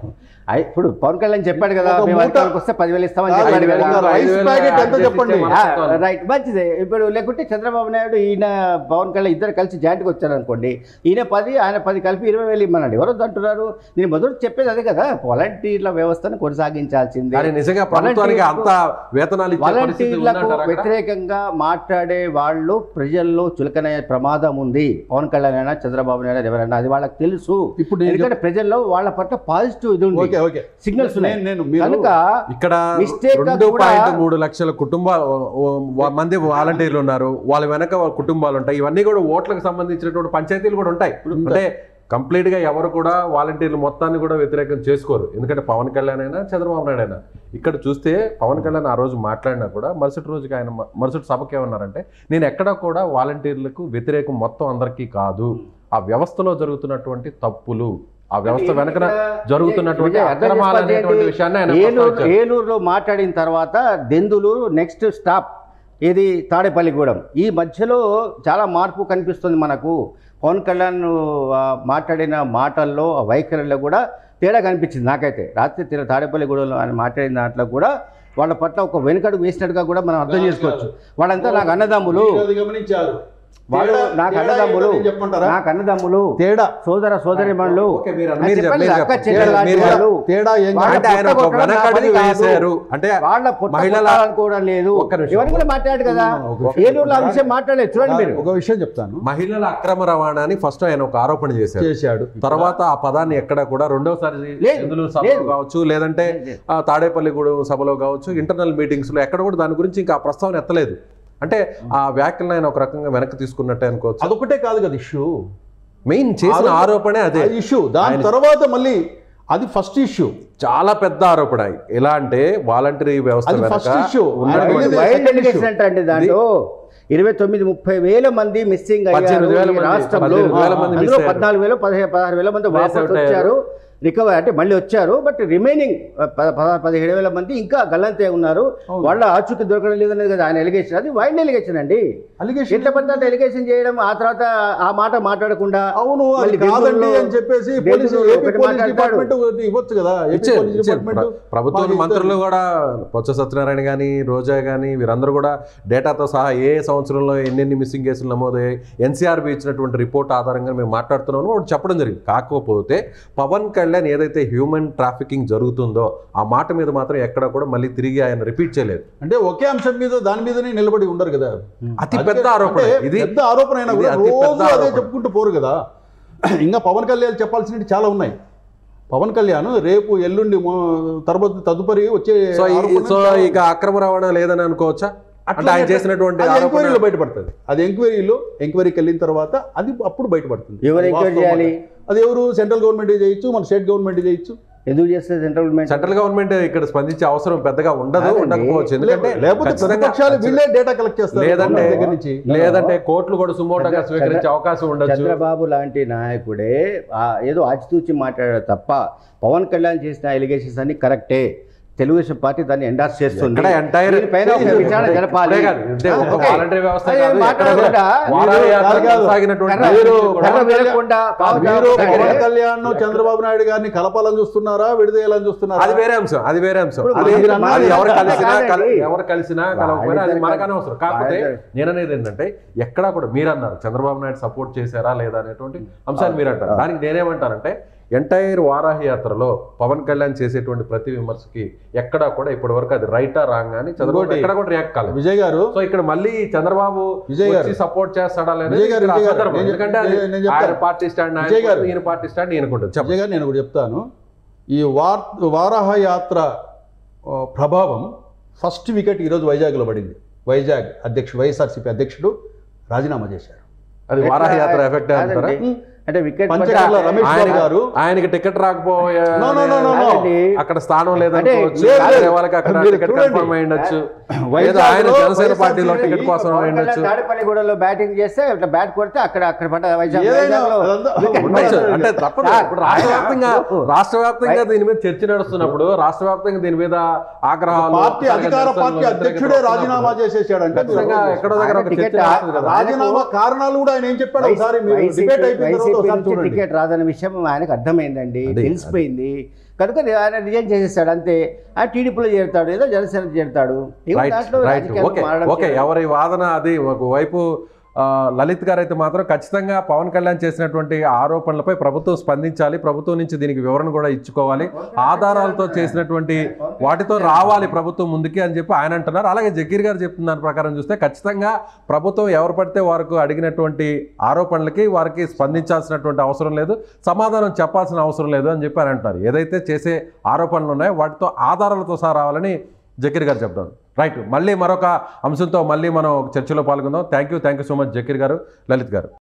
అయ్ ఇప్పుడు పవన్ కళ్యాణ్ చెప్పాడు కదా ఒక మేము మూట- అధికారంలోకి వస్తే పదివేలు ఇస్తామని కాదు, చెప్పాడు ఒక కదా రైస్ ఐదు వేలు ప్యాకెట్ ఎంత యాడ్ చెప్పండి చేస్తే ఆ, మనం రైట్ మంచిదే ఇప్పుడు లేకుంటే చంద్రబాబు నాయుడు ఈయన పవన్ కళ్యాణ్ ఇద్దరు కలిసి జాయింట్కి వచ్చారు అనుకోండి ఈయన పది ఆయన పది కలిపి ఇరవై వేలు ఇమ్మనండి ఎవరు అంటున్నారు నేను మొదటి చెప్పేది అదే కదా వాలంటీర్ల వ్యవస్థను కొనసాగించాల్సిందే కానీ నిజంగా ప్రభుత్వానికి అంత వేతనాలు ఇచ్చే పరిస్థితి వాలంటీర్లకు ఉందంటారా అక్కడ? వ్యతిరేకంగా మాట్లాడే వాళ్ళు ప్రజల్లో చులకనయ్యే ప్రమాదం ఉంది పవన్ కళ్యాణ్ అయినా చంద్రబాబు నాయుడు ఎవరైనా అది వాళ్ళకి తెలుసు ఇప్పుడు నేను ఎందుకంటే ప్రజల్లో వాళ్ళ పట్ల పాజిటివ్ ఇది ఉంది ఓకే ఓకే సిగ్నల్స్ ఉన్నాయి నేను- నేను మీరు- కనుక ఇక్కడ Mistake గా రెండు కూడా- పాయింట్ మూడు లక్షల కుటుంబాలు మంది వాలంటీర్లు ఉన్నారు వాళ్ళ వెనక వాళ్ళ కుటుంబాలు ఉంటాయి ఇవన్నీ కూడా ఓట్లకు సంబంధించినటువంటి పంచాయతీలు కూడా ఉంటాయి అంటే కంప్లీట్ గా ఎవరు కూడా వాలంటీర్లు మొత్తాన్ని కూడా వ్యతిరేకం చేసుకోరు ఎందుకంటే పవన్ కళ్యాణ్ అయినా చంద్రబాబు నాయుడు అయినా ఇక్కడ చూస్తే పవన్ కళ్యాణ్ ఆ రోజు మాట్లాడినా కూడా మరుసటి రోజుకి ఆయన మ- మరుసటి సభకి ఏమన్నారంటే నేను ఎక్కడ కూడా వాలంటీర్లకు వ్యతిరేకం మొత్తం అందరికీ కాదు ఆ వ్యవస్థలో జరుగుతున్నటువంటి తప్పులు ఆ వ్యవస్థ వెనకన జరుగుతున్నటువంటి విజయ్, అర్థం అక్రమాలు చేసుకోవాలి అనేటువంటి ఏంటి? విషయాన్ని ఆయన ఏలూరు ప్రస్తావించారు. ఏలూరులో మాట్లాడిన తర్వాత దెందులు నెక్స్ట్ స్టాప్ ఇది తాడేపల్లిగూడెం ఈ మధ్యలో చాలా మార్పు కనిపిస్తుంది మనకు పవన్ కళ్యాణ్ ఆ, మాట్లాడిన మాటల్లో ఆ వైఖరిలో కూడా తేడా కనిపించింది నాకైతే రాత్రి తీర తాడేపల్లిగూడెంలో ఆయన మాట్లాడిన దాంట్లో కూడా వాళ్ళ పట్ల ఒక వెనుకడు వేసినట్టుగా కూడా మనం అర్థం చేసుకోవచ్చు వాళ్ళంతా నాకు అన్నదమ్ములు మీరు అది గమనించారు వాళ్ళు తేడా- నాకు తేడా అన్నదమ్ములు ఏంటో నేను చెప్పమంటారా నాకు అన్నదమ్ములు తేడా సోదర సోదరిమణులు ఓకే, మీరు అని మీరు చెప్పండి, చెప్పండి, అక్క చెప్పండి. చెల్లెలు లాంటి మీరు- వాళ్ళు. తేడా ఏం వాళ్ళ అంటే ఆయన పొట్ట ఒక కొట్టడం నా వెనకడుగు పని కాదు. వేశారు అంటే వాళ్ళ పుట్ట మహిళల కొట్టాలనుకోవడం లేదు ఒక్క నిమిషం. ఇవన్నీ కూడా మాట్లాడాడు కదా ఒక విషయం ఏలూరులో ఆ విషయం మాట్లాడలేదు చూడండి మీరు ఒక విషయం చెప్తాను మహిళల అక్రమ రవాణాని ఫస్ట్ ఆయన ఒక ఆరోపణ చేశారు చేశాడు తర్వాత ఆ పదాన్ని ఎక్కడ కూడా రెండోసారి లేదు, ఎందులో సభలో లేదు. కావచ్చు లేదంటే లేదు. ఆ తాడేపల్లిగూడెం సభలో కావచ్చు ఇంటర్నల్ మీటింగ్స్ లో ఎక్కడ కూడా దాని గురించి ఇంకా ఆ ప్రస్తావన ఎత్తలేదు అంటే ఆ వ్యాఖ్యలను ఆయన ఒక రకంగా వెనక్కి తీసుకున్నట్టే అనుకోవచ్చు అదొకటే కాదు కదా ఇష్యూ మెయిన్ చేసిన ఆరోపణ- ఆరోపణే అదే ఇష్యూ దాని తర్వాత మళ్ళీ అది ఫస్ట్ ఇష్యూ చాలా పెద్ద ఆరోపణ ఎలా అంటే వాలంటరీ వ్యవస్థ అది వెనక first issue. ఉన్నటువంటి- ఆయన వైల్డ్ second ఎడ్యుకేషన్ issue. అంటే అండి దాంట్లో ఇరవై తొమ్మిది ముప్పై వేల మంది మిస్సింగ్ అయ్యారు పద్దెనిమిది వేల ఈ మంది, రాష్ట్రంలో పద్దెనిమిది వేల మంది అందులో miss అయ్యారు. పద్నాలుగు వేలు పదిహేను పదహారు వేల మంది Trace వాపస్ out అయ్యారు. వచ్చారు రికవర్ అంటే మళ్ళీ వచ్చారు బట్ రిమైనింగ్ పదహారు పదిహేడు వేల మంది ఇంకా గల్లంతే ఉన్నారు వాళ్ళ ఆచూకీ దొరకడం లేదనేది కదా ఆయన ఎలిగేషన్ అది వైల్డ్ ఎలిగేషన్ అండి అలిగేషన్ ఎట్లా పడితే అట్లా ఎలిగేషన్ చేయడం ఆ తర్వాత ఆ మాట మాట్లాడకుండా అవును అది మళ్ళీ కాదండి బెంగళూరులో- అని చెప్పేసి పోలీసు బెంగళూరులో ఏపీ ఒకటి పోలీస్ మాట్లాడతాడు. డిపార్ట్మెంట్ ఒకటి ఇవ్వచ్చు కదా ఏపీ ఇచ్చారు, పోలీస్ ఇచ్చారు. డిపార్ట్మెంట్ ప్ర- ప్రభుత్వ మాకు మంత్రులు కూడా బొత్స సత్యనారాయణ కానీ రోజా కానీ వీరందరూ కూడా డేటాతో సహా ఏ సంవత్సరంలో ఎన్నెన్ని మిస్సింగ్ కేసులు నమోదయ్యాయి ఎన్సీఆర్బి ఇచ్చినటువంటి రిపోర్ట్ ఆధారంగా మేము మాట్లాడుతున్నాము ఒకటి చెప్పడం జరిగింది కాకపోతే పవన్ కళ్యాణ్ ఏదైతే హ్యూమన్ ట్రాఫికింగ్ జరుగుతుందో ఆ మాట మీద మాత్రం ఎక్కడ కూడా మళ్ళీ తిరిగి ఆయన రిపీట్ చేయలేదు అంటే ఒకే అంశం మీద దాని మీదనే నిలబడి ఉండరు కదా అతి అందుకే- పెద్ద ఆరోపణ అంటే ఇది పెద్ద ఆరోపణ అయినా ఇది కూడా అతి పెద్ద రోజు అదే ఆరోపణ. చెప్పుకుంటూ పోరు కదా ఇంకా పవన్ కళ్యాణ్ చెప్పాల్సినవి చాలా ఉన్నాయి పవన్ కళ్యాణ్ రేపు ఎల్లుండి మొ- తర్వాత తదుపరి వచ్చే సో ఈ- ఆరోపణలు సో చాలా ఇక అక్రమ రవాణా లేదని అనుకోవచ్చా అంటే ఆయన చేసినటువంటి అది ఆరోపణ ఎంక్వైరీలో బయటపడుతుంది అది ఎంక్వైరీలో ఎంక్వైరీకి వెళ్ళిన తర్వాత అది అప్పుడు బయటపడుతుంది ఎవరు అది ఎంక్వైరీ వాస్తవం చేయాలి? మాట. అది ఎవరు సెంట్రల్ గవర్నమెంట్ చేయొచ్చు మన స్టేట్ గవర్నమెంట్ చేయొచ్చు ఎందుకు చేస్తే సెంట్రల్ గవర్నమెంట్ సెంట్రల్ గవర్నమెంట్ ఇక్కడ స్పందించే అవసరం పెద్దగా ఉండదు కాదండి. ఉండకపోవచ్చు ఎందుకంటే లేకపోతే ఖచ్చితంగా- ప్రతిపక్షాలు వీళ్ళే డేటా కలెక్ట్ చేస్తారు లేదంటే గవర్నమెంట్ దగ్గర నుంచి లేదంటే కోర్టులు కూడా సుమోటోగా చంద్ర- స్వీకరించే అవకాశం ఉండొచ్చు చంద్రబాబు లాంటి నాయకుడే ఆ ఏదో ఆచితూచి మాట్లాడాడు తప్ప పవన్ కళ్యాణ్ చేసిన ఎలిగేషన్స్ అన్ని కరెక్టే తెలుగుదేశం పార్టీ దాన్ని ఎండార్స్ చేస్తుంది ఎక్కడ entire- దీనిపైన ఒక విచారణ జరపాలి ఇదే కాదు, ఇదే ఒక ఓకే. వాలంటరీ వ్యవస్థ అదే కాదు, ఎక్కడ మాట్లాడకుండా వారాల మీరు- యాత్ర కాదు, కాదు. కొనసాగినటువంటి కర్ర- మీరు కర్ర కూడా- విరగకుండా పావు మీరు జాగ్రత్త పవన్ అంటే- కళ్యాణ్ చంద్రబాబు నాయుడు గారిని కలపాలని చూస్తున్నారా విడదీయాలని చూస్తున్నారా అది వేరే అంశం అది వేరే అంశం ఇప్పుడు అది మీరు అన్నది అది ఎవరు కాదండి. కలిసినా కల- కాదండి. ఎవరు కలిసినా కలవకపోయినా అది వాళ్ళిద్దరు మనకు అనవసరం కాకపోతే వాళ్ళిద్దరు. నేననేది ఏంటంటే ఎక్కడా కూడా మీరు అన్నారు చంద్రబాబు నాయుడు సపోర్ట్ చేశారా లేదా అనేటువంటి అంశాన్ని మీరు అంటారు దానికి నేనేమంటానంటే ఎంటైర్ వారాహి యాత్రలో పవన్ కళ్యాణ్ చేసేటువంటి ప్రతి విమర్శకి ఎక్కడా కూడా ఇప్పటి వరకు అది రైటా రాంగ్ అని చంద్రబాబు ఇంకోటి- ఎక్కడ కూడా రియాక్ట్ కాలేదు విజయ్ గారు సో ఇక్కడ మళ్ళీ చంద్రబాబు విజయ్ గారు. సపోర్ట్ చేస్తాడా లేదా విజయ్ గారు, విజయ్ గారు, అసందర్భం. నేను- ఎందుకంటే అది నేను- నేను చెప్తాను. ఆయన పార్టీ స్టాండ్ విజయ్ గారు. ఆయన ఈయన పార్టీ స్టాండ్ ఈయనకుంటుంది చెప్పండి విజయ్ గారు నేను ఒకటి చెప్తాను ఈ వార్ వారాహ యాత్ర ఆ, ప్రభావం ఫస్ట్ వికెట్ ఈరోజు వైజాగ్లో పడింది వైజాగ్ అధ్యక్షుడు వైఎస్ఆర్సీపీ అధ్యక్షుడు రాజీనామా చేశారు అది వారాహి యాత్ర ఎఫెక్ట్ అంటారా కాదండి. అంటే వికెట్ పంచకర్ల రమేష్ బాబు ఆయన- గారు ఆయనకి టికెట్ రాకపోయా No, no, no, no, no. అక్కడ స్థానం లేదనుకోవచ్చు అంటే లేదు, వేరే లేదు. వాళ్ళకి అక్కడ మీరు టికెట్ చూడండి. కన్ఫర్మ్ అయి ఉండొచ్చు వైజాగ్లో లేదా ఆయన జనసేన వైఎస్ఆర్ పార్టీలో సీపీ టికెట్ కోసం అయి ఉండొచ్చు తాడేపల్లిగూడలో బ్యాటింగ్ చేస్తే ఇట్లా బ్యాట్ కొడితే అక్కడ అక్కడ పడ్డ వైజాగ్ ఏదైనా వైజాగ్లో అదంతా- వికెట్ ఉండొచ్చు పడింది. అంటే తప్పదు సార్, ఇప్పుడు రాష్ట్ర ఆయన- వ్యాప్తంగా రాష్ట్ర వ్యాప్తంగా దీని మీద చర్చ నడుస్తున్నప్పుడు రాష్ట్ర వ్యాప్తంగా దీని మీద ఆగ్రహాలు పార్టీ అధికార పార్టీ అధ్యక్షుడే రాజీనామా చేసేసాడంటే ఖచ్చితంగా ఎక్కడో దగ్గర ఒక ఆయన చర్చ టికెట్ నడుస్తుంది కదా. రాజీనామా కారణాలు కూడా ఆయన ఏం చెప్పాడు ఒకసారి మీరు వైసీపీ డిబేట్ అయిపోయిన తర్వాత వైసీపీ ఒకసారి నుంచి చూడండి టికెట్ రాదన్న విషయం ఆయనకు అర్థమైంది అదే, తెలిసిపోయింది కనుక ఆయన రిజైన్ చేసేస్తాడు అంతే ఆ టీడీపీలో చేరుతాడు ఏదో జనసేన చేరుతాడు ఏమో రైట్ దాంట్లో రైట్ రాజకీయాలు ఓకే మారడం ఓకే చేయడం. ఎవరి వాదన అది ఒకవైపు ఆ, లలిత్ గారు అయితే మాత్రం ఖచ్చితంగా పవన్ కళ్యాణ్ చేసినటువంటి ఆరోపణలపై ప్రభుత్వం స్పందించాలి ప్రభుత్వం నుంచి దీనికి వివరణ కూడా ఇచ్చుకోవాలి ఆధారాలతో చేసినటువంటి వాటితో రావాలి ప్రభుత్వం ముందుకి అని చెప్పి ఆయన అంటున్నారు అలాగే జకీర్ గారు చెప్తున్న దాని ప్రకారం చూస్తే ఖచ్చితంగా ప్రభుత్వం ఎవరు పడితే వారికి అడిగినటువంటి ఆరోపణలకి వారికి స్పందించాల్సినటువంటి అవసరం లేదు సమాధానం చెప్పాల్సిన అవసరం లేదు అని చెప్పి ఆయన అంటున్నారు ఏదైతే చేసే ఆరోపణలు ఉన్నాయో వాటితో ఆధారాలతో సహా రావాలని జకీర్ గారు చెప్తాను రైట్ మళ్ళీ మరొక అంశంతో మళ్ళీ మనం ఒక చర్చలో పాల్గొందాం thank you thank you so much Zakir garu Lalit గారు